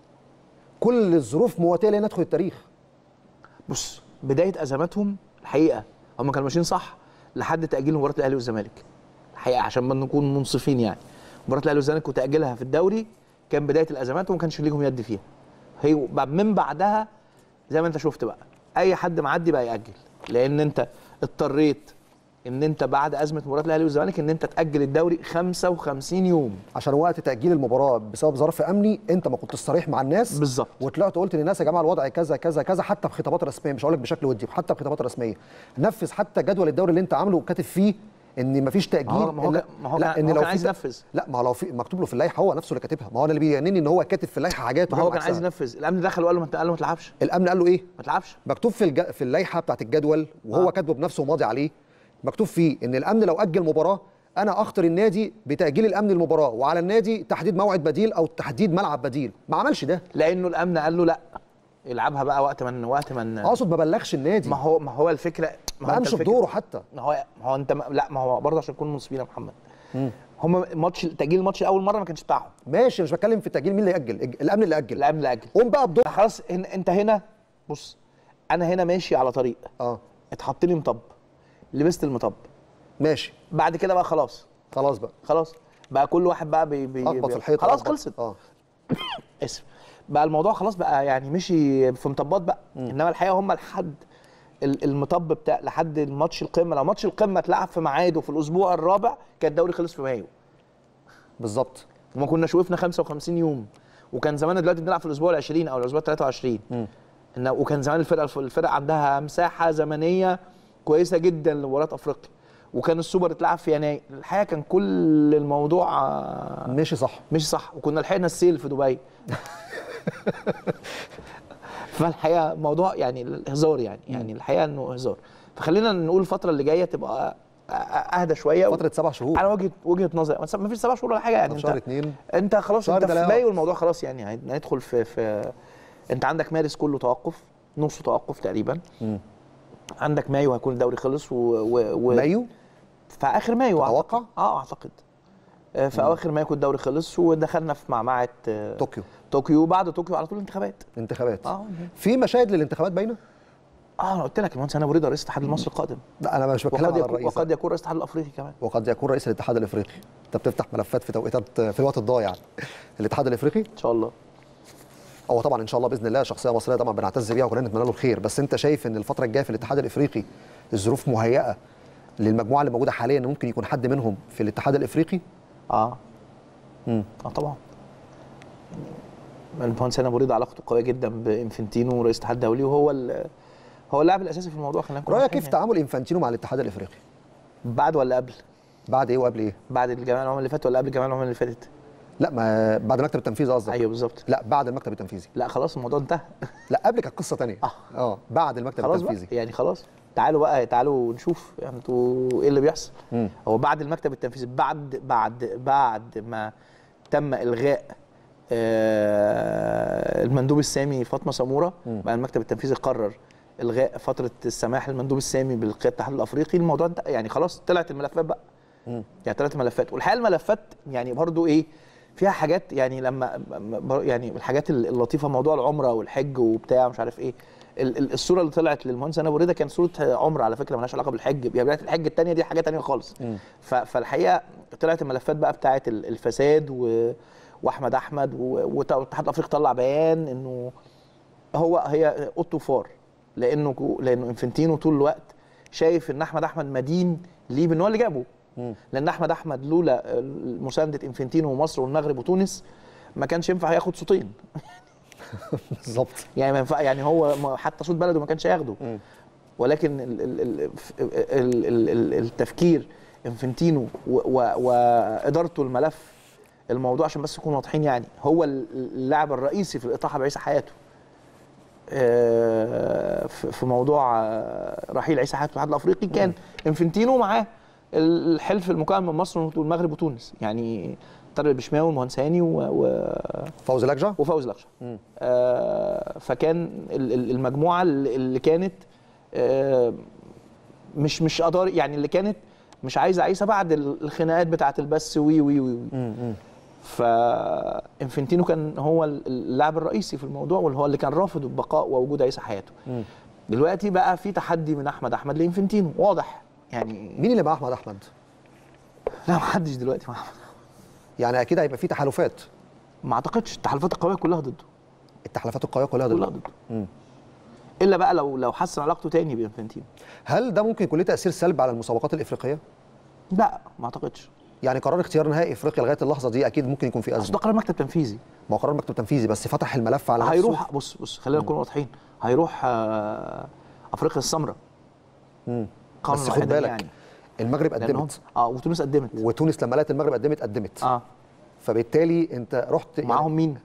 كل الظروف مواتيه ليه ندخل التاريخ بص بدايه ازماتهم الحقيقه هم كانوا ماشيين صح لحد تاجيل مباراه الاهلي والزمالك الحقيقه عشان ما نكون منصفين يعني مباراه الاهلي والزمالك وتاجيلها في الدوري كان بدايه الازمات وما كانش ليهم يد فيها هي بعد- من بعدها زي ما انت شفت بقى اي حد معدي بقى ياجل لان انت اضطريت ان انت بعد ازمه مباراه الاهلي والزمالك ان انت تاجل الدوري 55 يوم عشان وقت تاجيل المباراه بسبب ظرف امني انت ما كنتش صريح مع الناس بالظبط. وطلعت قلت للناس يا جماعه الوضع كذا كذا كذا حتى بخطابات رسميه مش هقول لك بشكل ودي حتى بخطابات رسميه نفذ حتى جدول الدوري اللي انت عامله وكاتب فيه ان مفيش تاجيل ما هو- ما هو إلا- كان- ما هو كان- ما هو لو كان في عايز ت- ينفذ. لا ما هو لو في مكتوب له في اللائحه هو نفسه اللي كاتبها ما هو انا اللي بيجنني ان هو كاتب في اللائحه حاجات ما هو وجاب كان عايز عكسها. ينفذ الامن دخل وقال له ما انت- قال له ما تلعبش الامن قال له ايه ما تلعبش مكتوب في الج... في اللائحه بتاعت الجدول وهو آه. كاتبه بنفسه وماضي عليه مكتوب فيه ان الامن لو اجل مباراه انا اخطر النادي بتاجيل الامن المباراه وعلى النادي تحديد موعد بديل او تحديد ملعب بديل ما عملش ده لانه الامن قال له لا العبها بقى وقت من وقت من اقصد ما بلغش النادي ما هو ما هو الفكره ما هو أنت قامش الفكرة- بدوره حتى ما هو ما هو انت ما لا ما هو برضه عشان نكون منصفين يا محمد هم ماتش تاجيل الماتش اول مره ما كانش بتاعهم ماشي مش بتكلم في التاجيل مين اللي ياجل الج- الامن اللي اجل الامن لا اجل قوم بقى بدور خلاص إن انت هنا بص انا هنا ماشي على طريق اه اتحط لي مطب لبست المطب ماشي بعد كده بقى خلاص خلاص بقى خلاص بقى كل واحد بقى بي بي اخبط بي- في الحيط خلاص أخبط. خلصت اه اسف بقى الموضوع خلاص بقى يعني مشي في مطبات بقى انما الحقيقه هم لحد ال- المطب بتاع لحد الماتش القمه لو ماتش القمه اتلعب في ميعاده في الاسبوع الرابع كان الدوري خلص في مايو بالظبط وما كناش وقفنا 55 يوم وكان زمان دلوقتي بنلعب في الاسبوع ال 20 او الاسبوع ال 23 إن وكان زمان الفرقه الفرقه عندها مساحه زمنيه كويسه جدا لمباراه افريقيا وكان السوبر اتلعب في يناير الحقيقه كان كل الموضوع آه، ماشي صح مش صح وكنا لحقنا السيل في دبي فالحقيقه موضوع يعني الهزار يعني يعني الحقيقه انه هزار فخلينا نقول الفتره اللي جايه تبقى أ- أ- اهدى شويه فتره سبع شهور على وجهه وجهه نظري ما فيش سبع شهور ولا حاجه يعني طب شهر انت اتنين انت خلاص شهر انت في تلاته. مايو الموضوع خلاص يعني هن- هندخل في في انت عندك مارس كله توقف نصه توقف تقريبا عندك مايو هيكون الدوري خلص و, و, و مايو في اخر مايو تتوقع؟ أعتقد. اه اعتقد آه، في اواخر مايو يكون الدوري خلص ودخلنا في معمعه آه، طوكيو طوكيو وبعد طوكيو على طول انتخابات انتخابات اه في مشاهد للانتخابات باينه اه انا قلت لك المهندس انا بريده رئيس الاتحاد المصري القادم لا انا مش بتكلم وقد على يكون الرئيس وقد يكون رئيس الاتحاد الافريقي كمان وقد يكون رئيس الاتحاد الافريقي انت بتفتح ملفات في توقيتات في الوقت الضايع الاتحاد الافريقي ان شاء الله هو طبعا ان شاء الله باذن الله شخصيه مصريه طبعا بنعتز بيها وكلنا نتمنى له الخير بس انت شايف ان الفتره الجايه في الاتحاد الافريقي الظروف مهيئه للمجموعه اللي موجوده حاليا ان ممكن يكون حد منهم في الاتحاد الافريقي اه مم. اه طبعا المهندس انا بريده علاقته قويه جدا بانفنتينو رئيس الاتحاد الدولي وهو ال- هو اللاعب الاساسي في الموضوع خلينا نكون رايك واضحين كيف يعني. تعامل انفانتينو مع الاتحاد الافريقي بعد ولا قبل بعد ايه وقبل ايه بعد الجمعيه العموميه اللي فاتت ولا قبل الجمعيه العموميه اللي فاتت لا ما بعد المكتب التنفيذي قصدك ايوه بالظبط لا بعد المكتب التنفيذي لا خلاص الموضوع انتهى لا قبل كانت قصه ثانيه آه. اه بعد المكتب خلاص بقى التنفيذي يعني خلاص تعالوا بقى تعالوا نشوف يعني انتوا ايه اللي بيحصل مم. هو بعد المكتب التنفيذي بعد بعد بعد ما تم الغاء آه، المندوب السامي فاطمه سموره بقى المكتب التنفيذي قرر الغاء فتره السماح للمندوب السامي بالقياده الاتحاد الافريقي الموضوع ده يعني خلاص طلعت الملفات بقى يعني طلعت الملفات والحقيقه الملفات يعني برضو ايه فيها حاجات يعني لما م- يعني الحاجات اللطيفه موضوع العمره والحج وبتاع مش عارف ايه ال- ال- الصوره اللي طلعت للمهندس انا بريده كانت صوره عمره على فكره مالهاش علاقه بالحج يعني بدايه الحج الثانيه دي حاجه ثانيه خالص ف- فالحقيقه طلعت الملفات بقى بتاعه ال- الفساد و واحمد احمد و- وت- والاتحاد الافريقي طلع بيان انه هو هي اوضته فار لانه لانه انفنتينو طول الوقت شايف ان احمد احمد مدين ليه بان هو اللي جابه لان احمد احمد لولا مسانده انفنتينو ومصر والمغرب وتونس ما كانش ينفع ياخد صوتين بالظبط يعني ما ينفع يعني هو ما- حتى صوت بلده ما كانش هياخده ولكن ال ال ال ال ال ال التفكير انفنتينو و- و- وادارته الملف الموضوع عشان بس نكون واضحين يعني هو اللاعب الرئيسي في الاطاحه بعيسى حياته آه، في في موضوع آه، رحيل عيسى حاتم الاتحاد الافريقي كان انفنتينو معاه الحلف المكون من مصر والمغرب وتونس يعني طارق البشماوي والمهندساني و... و... فوزي لجع وفوز لقشة آه فكان ال- ال- المجموعه اللي اللي كانت آه مش مش قدار يعني اللي كانت مش عايزه عيسى بعد ال- الخناقات بتاعه البث وي وي وي, وي. فانفنتينو كان هو ال- اللاعب الرئيسي في الموضوع واللي هو اللي كان رافض بقاء ووجود عيسى حياته دلوقتي بقى في تحدي من احمد احمد لانفنتينو واضح يعني مين اللي مع احمد احمد لا محدش دلوقتي مع احمد يعني اكيد هيبقى في تحالفات ما اعتقدش التحالفات القويه كلها ضده التحالفات القويه كلها كلها ضد ضده الا بقى لو لو حسن علاقته تاني بانفنتينو هل ده ممكن يكون له تاثير سلبي على المسابقات الافريقيه لا ما اعتقدش يعني قرار اختيار نهائي افريقيا لغايه اللحظه دي اكيد ممكن يكون في اصل ازمه ده قرار مكتب تنفيذي ما هو قرار مكتب تنفيذي بس فتح الملف على نفسه هيروح بص بص خلينا نكون واضحين هيروح آه، افريقيا السمراء مم. قانون بس خد الوحيدية بالك يعني المغرب لأنهم قدمت اه وتونس قدمت وتونس لما لقت المغرب قدمت قدمت اه فبالتالي انت رحت يعني- معاهم مين؟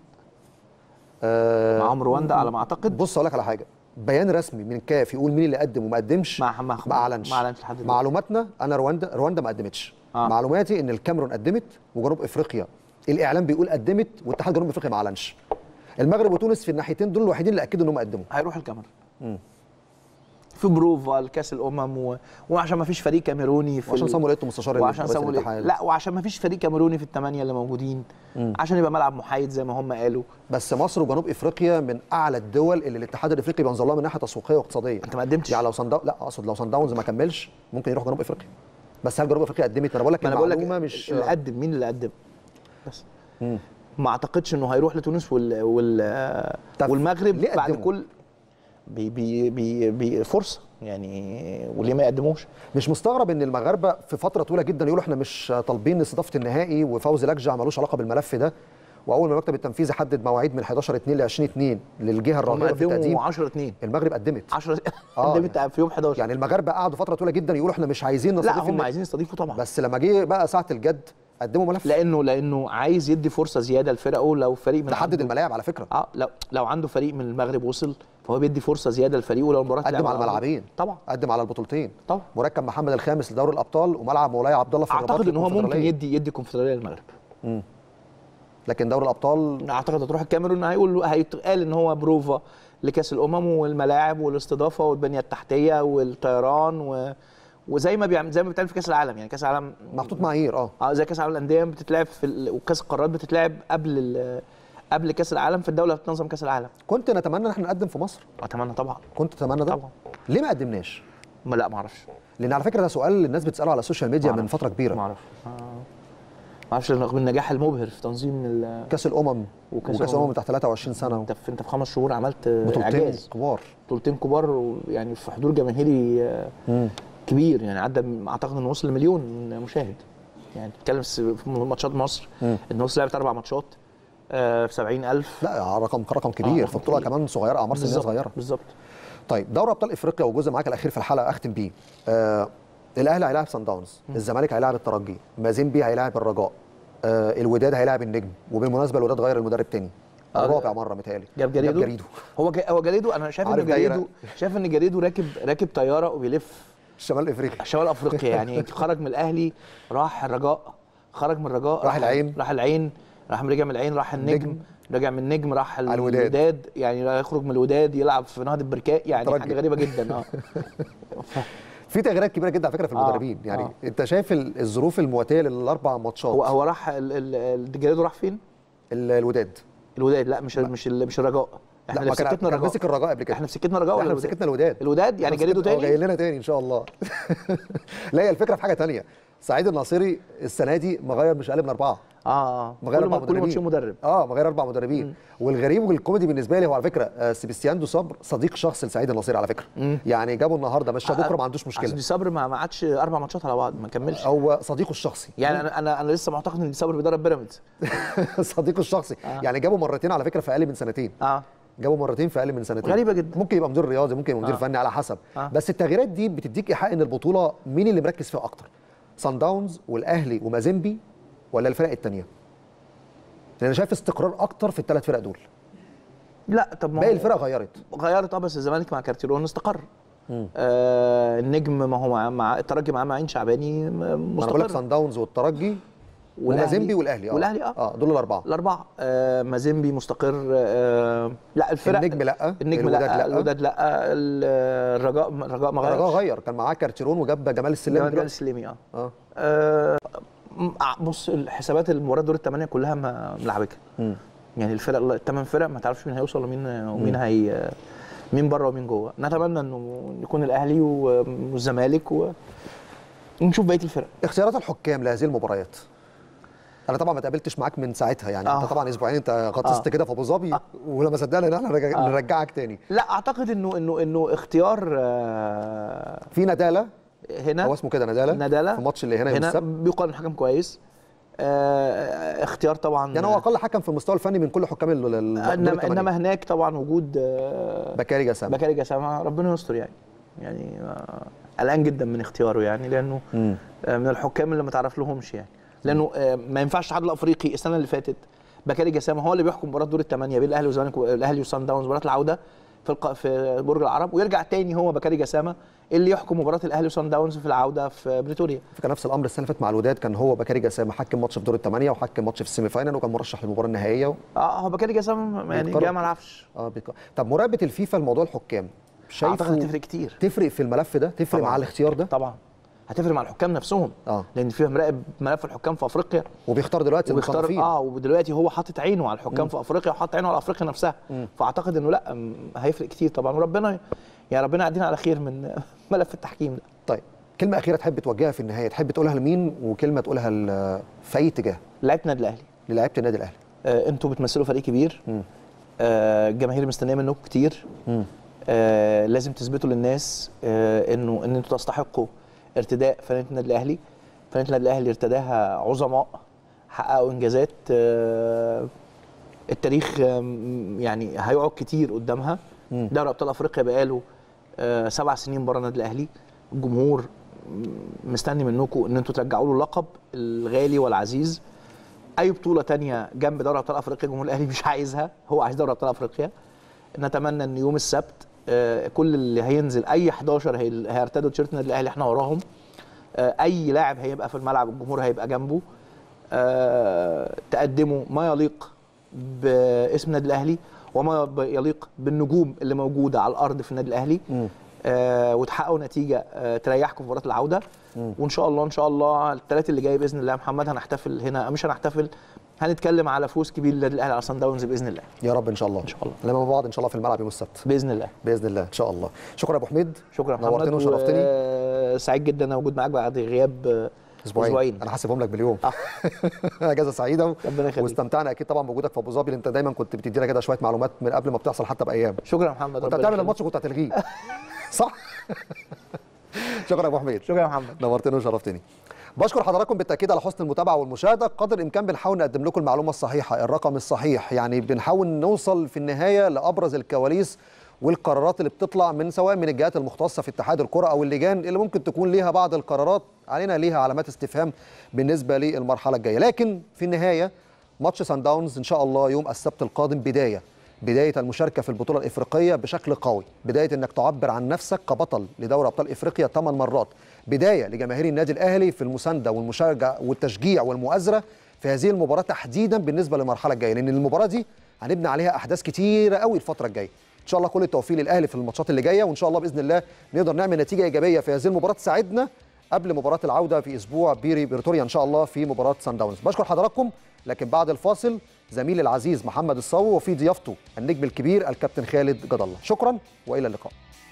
آه معاهم رواندا على ما اعتقد بص اقول لك على حاجه بيان رسمي من كاف يقول مين اللي قدم وما قدمش ما- ما- ما اعلنش ما أعلنش لحد دلوقتي. معلوماتنا انا رواندا رواندا ما قدمتش آه. معلوماتي ان الكاميرون قدمت وجنوب افريقيا الاعلام بيقول قدمت واتحاد جنوب افريقيا ما اعلنش المغرب وتونس في الناحيتين دول الوحيدين اللي اكدوا ان هم قدموا هيروح الكاميرون في بروفا لكاس الامم و... وعشان ما فيش فريق كاميروني في وعشان ال- صامويل ايتو مستشار وعشان رئيس صامويل الاتحاد. لا وعشان ما فيش فريق كاميروني في الثمانيه اللي موجودين عشان يبقى ملعب محايد زي ما هم قالوا بس مصر وجنوب افريقيا من اعلى الدول اللي الاتحاد الافريقي بينظر لها من ناحيه تسويقيه واقتصاديه انت ما قدمتش يعني لو صن لا اقصد لو صن داونز ما كملش ممكن يروح جنوب افريقيا بس هل جنوب افريقيا قدمت ما انا بقول لك ما انا بقول لك المعلومه مش اللي قدم مين اللي قدم بس ما اعتقدش انه هيروح لتونس وال, وال... طب والمغرب ليه بعد قدموا؟ كل بي بي بي بي فرصه يعني وليه ما يقدموش مش مستغرب ان المغاربه في فتره طويله جدا يقولوا احنا مش طالبين استضافه النهائي وفوزي لجع ملوش علاقه بالملف ده واول ما المكتب التنفيذي حدد مواعيد من 11 2 ل 20 2 للجهه هم الراغبه في التقديم قدموا 10 2 المغرب قدمت 10 آه، قدمت في يوم 11 يعني المغاربه قعدوا فتره طويله جدا يقولوا احنا مش عايزين لا نستضيف هم النهائي. عايزين يستضيفوا طبعا بس لما جه بقى ساعه الجد قدموا ملف لانه لانه عايز يدي فرصه زياده لفرقه لو فريق من تحدد عنده- الملاعب على فكره اه لو لو عنده فريق من المغرب وصل فهو بيدي فرصه زياده لفريقه لو المباراه قدم تلعب على أرضه. الملعبين طبعا قدم على البطولتين طبعا مركب محمد الخامس لدوري الابطال وملعب مولاي عبد الله في الرباط اعتقد ان هو ممكن للكونفدرالية. يدي يدي كونفدراليه للمغرب لكن دوري الابطال اعتقد هتروح الكاميرون هيقول هيتقال ان هو بروفا لكاس الامم والملاعب والاستضافه والبنيه التحتيه والطيران و... وزي ما بيعمل زي ما بيتعمل في كاس العالم يعني كاس العالم محطوط معايير اه اه زي كاس العالم للانديه بتتلعب في ال... وكاس القارات بتتلعب قبل ال... قبل كاس العالم في الدوله اللي بتنظم كاس العالم كنت نتمنى ان احنا نقدم في مصر اتمنى طبعا كنت اتمنى ده طبعا. ليه ما قدمناش ما لا ما اعرفش لان على فكره ده سؤال الناس بتساله على السوشيال ميديا من معرفش. فتره ما كبيره اعرفش ما اعرفش رغم النجاح المبهر في تنظيم ال... كاس الامم وكأس وكاس الأمم. الامم تحت 23 سنه انت في انت في خمس شهور عملت بطولتين اعجاز كبار بطولتين كبار و- يعني في حضور جماهيري آه، كبير يعني عدى اعتقد انه وصل لمليون مشاهد يعني بتتكلم في في ماتشات مصر مم. ان مصر لعبت اربع ماتشات آه، في 70000 لا رقم رقم كبير آه، في بطوله كبير. كمان صغيره اعمار سنيه بالظبط صغيره بالظبط طيب دوري ابطال افريقيا وجزء معاك الاخير في الحلقه اختم بيه آه الاهلي هيلاعب سان داونز الزمالك هيلاعب الترجي مازيمبي هيلاعب الرجاء آه الوداد هيلاعب النجم وبالمناسبه الوداد غير المدرب تاني آه، رابع مره متهيألي جاب جريدو جريدو هو جا- هو جريدو انا شايف ان عارف دايرة. جريدو شايف ان جريدو راكب راكب طياره وبيلف الشمال الافريقي شمال افريقيا يعني خرج من الاهلي راح الرجاء خرج من الرجاء راح العين. راح العين راح رجع من العين راح النجم نجم. رجع من النجم راح على الوداد. الوداد يعني يخرج من الوداد يلعب في نهضه بركاء يعني الترجي. حاجه غريبه جدا اه في تغييرات كبيره جدا على فكره في آه، المدربين يعني آه. انت شايف ال- الظروف المواتيه للاربع ماتشات هو هو راح ال- ال- ال- جريدو راح فين؟ ال- الوداد الوداد لا مش مش ال- مش الرجاء احنا لا اللي ما في كان سكتنا كان الرجاء مسك الرجاء قبل كده احنا في سكتنا الرجاء ولا احنا الوداد؟ مسكتنا الوداد الوداد يعني إحنا جريدو مسكتنا- هو جاي تاني لنا تاني ان شاء الله لا هي الفكره في حاجه تانية سعيد الناصري السنه دي مغير مش اقل من اربعه اه اه مغير كل اربع ما كل ماتش مدربين مدرب اه مغير اربع مدربين والغريب والكوميدي بالنسبه لي هو على فكره آه سيبستيان دو صبر صديق شخص لسعيد النصيري على فكره يعني جابه النهارده مشى بكره ما عندوش أصل مشكله دي صبر ما ما عادش اربع ماتشات على بعض ما كملش هو صديقه الشخصي يعني انا انا انا لسه معتقد ان دي صبر بيدرب بيراميدز صديقه الشخصي آه. يعني جابه مرتين على فكره في اقل من سنتين اه جابه مرتين في اقل من سنتين غريبة جدا. ممكن يبقى مدير رياضي ممكن يبقى مدير آه. فني على حسب آه. بس التغييرات دي بتديك ايحاء ان البطوله مين اللي مركز فيها اكتر سان داونز والاهلي ومازيمبي ولا الفرق الثانيه لان انا شايف استقرار اكتر في الثلاث فرق دول لا طب ما باقي هو الفرق غيرت غيرت اه بس الزمالك مع كارتيرون استقر آه النجم ما هو مع, مع الترجي معاه معين شعباني م- ما انا بقول لك مستقر سان داونز والترجي ومازيمبي والاهلي اه والاهلي اه اه دول الاربعه الاربعه آه مازيمبي مستقر آه لا الفرق النجم لا النجم الوداد لا لا الوداد لا ال- الرجاء الرجاء ما الرجاء غيرش غير كان معاه كارتيرون وجاب جمال السلام جمال دلوقتي السليمي اه اه آه، م- بص الحسابات المباراه دور الثمانيه كلها ما- ملعبكه مم. يعني الفرق الثمان فرق ما تعرفش مين هيوصل ومين ومين هي مين بره ومين جوه نتمنى انه يكون الاهلي و- والزمالك و... ونشوف بقيه الفرق اختيارات الحكام لهذه المباريات انا طبعا ما تقابلتش معاك من ساعتها يعني آه. انت طبعا اسبوعين انت غطست آه. كده في ابو ظبي ولما صدقنا ان احنا نرجع- آه. نرجعك تاني لا اعتقد انه انه انه اختيار آه، في نداله هنا هو اسمه كده نداله ندالة في الماتش اللي هنا يوم هنا السبت بيقال حكم كويس آه، اختيار طبعا يعني هو اقل حكم في المستوى الفني من كل حكام ال- ال- الدور انما الثمانية. انما هناك طبعا وجود آه، بكاري جسام بكاري جسامه ربنا يستر يعني يعني آه، قلقان جدا من اختياره يعني لانه مم. آه، من الحكام اللي ما تعرف لهمش يعني لانه آه، ما ينفعش الاتحاد الافريقي السنه اللي فاتت بكاري جسامه هو اللي بيحكم مباراه دور الثمانيه بين الاهلي والزمالك والاهلي وصن داونز مباراه العوده في الق... في برج العرب ويرجع تاني هو بكاري جسامه اللي يحكم مباراه الاهلي وصن داونز في العوده في بريتوريا كان نفس الامر السنه اللي فاتت مع الوداد كان هو بكاري جسام حكم ماتش في دور الثمانيه وحكم ماتش في السيمي فاينال وكان مرشح للمباراه النهائيه و... اه هو بكاري جسامه يعني بيتقرب. جاي ما العبش اه بيك... طب مراقبه الفيفا لموضوع الحكام اعتقد شايفه هتفرق كتير تفرق في الملف ده تفرق طبعاً. مع الاختيار ده طبعا هتفرق مع الحكام نفسهم اه لان فيها مراقب ملف الحكام في افريقيا وبيختار دلوقتي وبيختار المصنفين اه ودلوقتي هو حاطط عينه على الحكام في افريقيا وحاطط عينه على افريقيا نفسها فاعتقد انه لا م- هيفرق كتير طبعا وربنا يعني ربنا يعدينا على خير من ملف التحكيم ده طيب كلمه اخيره تحب توجهها في النهايه تحب تقولها لمين وكلمه تقولها ل... في اي اتجاه لعيبه النادي الاهلي للاعيبه النادي الاهلي آه انتوا بتمثلوا فريق كبير مم. آه الجماهير مستنيه منكم كتير مم. آه لازم تثبتوا للناس آه انه ان انتوا تستحقوا ارتداء فنانه النادي الاهلي فنانه النادي الاهلي ارتداها عظماء حققوا انجازات آه التاريخ آم، يعني هيقعد كتير قدامها مم. دوري ابطال افريقيا بقاله آه سبع سنين بره النادي الاهلي الجمهور م- مستني منكم ان انتوا ترجعوا له اللقب الغالي والعزيز اي بطوله تانية جنب دوري ابطال افريقيا الجمهور الاهلي مش عايزها هو عايز دوري ابطال افريقيا نتمنى ان يوم السبت آه، كل اللي هينزل اي 11 هي- هيرتدوا تيشيرت النادي الاهلي احنا وراهم آه، اي لاعب هيبقى في الملعب الجمهور هيبقى جنبه آه، تقدموا ما يليق باسم النادي الاهلي وما ب- يليق بالنجوم اللي موجوده على الارض في النادي الاهلي مم. آه، وتحققوا نتيجه آه، تريحكم في مباراه العوده وان شاء الله ان شاء الله الثلاث اللي جاي باذن الله يا محمد هنحتفل هنا مش هنحتفل هنتكلم على فوز كبير للنادي الاهلي على صن داونز باذن الله يا رب ان شاء الله إن شاء الله. لما بعض ان شاء الله في الملعب يوم السبت باذن الله باذن الله ان شاء الله شكرا يا ابو حميد شكرا يا محمد نورتني وشرفتني و- سعيد جدا انا موجود معاك بعد غياب آه، اسبوعين, اسبوعين انا حاسبهم لك باليوم آه. اجازه سعيده و... ربنا يخليك. واستمتعنا اكيد طبعا بوجودك في ابو ظبي لأن انت دايما كنت بتدينا كده شويه معلومات من قبل ما بتحصل حتى بايام شكرا يا محمد كنت ربنا هتعمل يخليك. الماتش كنت هتلغيه صح شكرا يا ابو حميد شكرا يا محمد نورتني وشرفتني بشكر حضراتكم بالتاكيد على حسن المتابعه والمشاهده قدر الامكان بنحاول نقدم لكم المعلومه الصحيحه الرقم الصحيح يعني بنحاول نوصل في النهايه لابرز الكواليس والقرارات اللي بتطلع من سواء من الجهات المختصه في اتحاد الكره او اللجان اللي ممكن تكون ليها بعض القرارات علينا ليها علامات استفهام بالنسبه للمرحله الجايه لكن في النهايه ماتش سان داونز ان شاء الله يوم السبت القادم بدايه بدايه المشاركه في البطوله الافريقيه بشكل قوي بدايه انك تعبر عن نفسك كبطل لدوري ابطال افريقيا ثمان مرات بدايه لجماهير النادي الاهلي في المسانده والمشاركه والتشجيع والمؤازره في هذه المباراه تحديدا بالنسبه للمرحله الجايه لان المباراه دي هنبني عليها احداث كتيره قوي الفتره الجايه ان شاء الله كل التوفيق للاهلي في الماتشات اللي جايه وان شاء الله باذن الله نقدر نعمل نتيجه ايجابيه في هذه المباراه تساعدنا قبل مباراه العوده في اسبوع بيري بريتوريا ان شاء الله في مباراه سان داونز بشكر حضراتكم لكن بعد الفاصل زميلي العزيز محمد الصاوي وفي ضيافته النجم الكبير الكابتن خالد جد الله شكرا والى اللقاء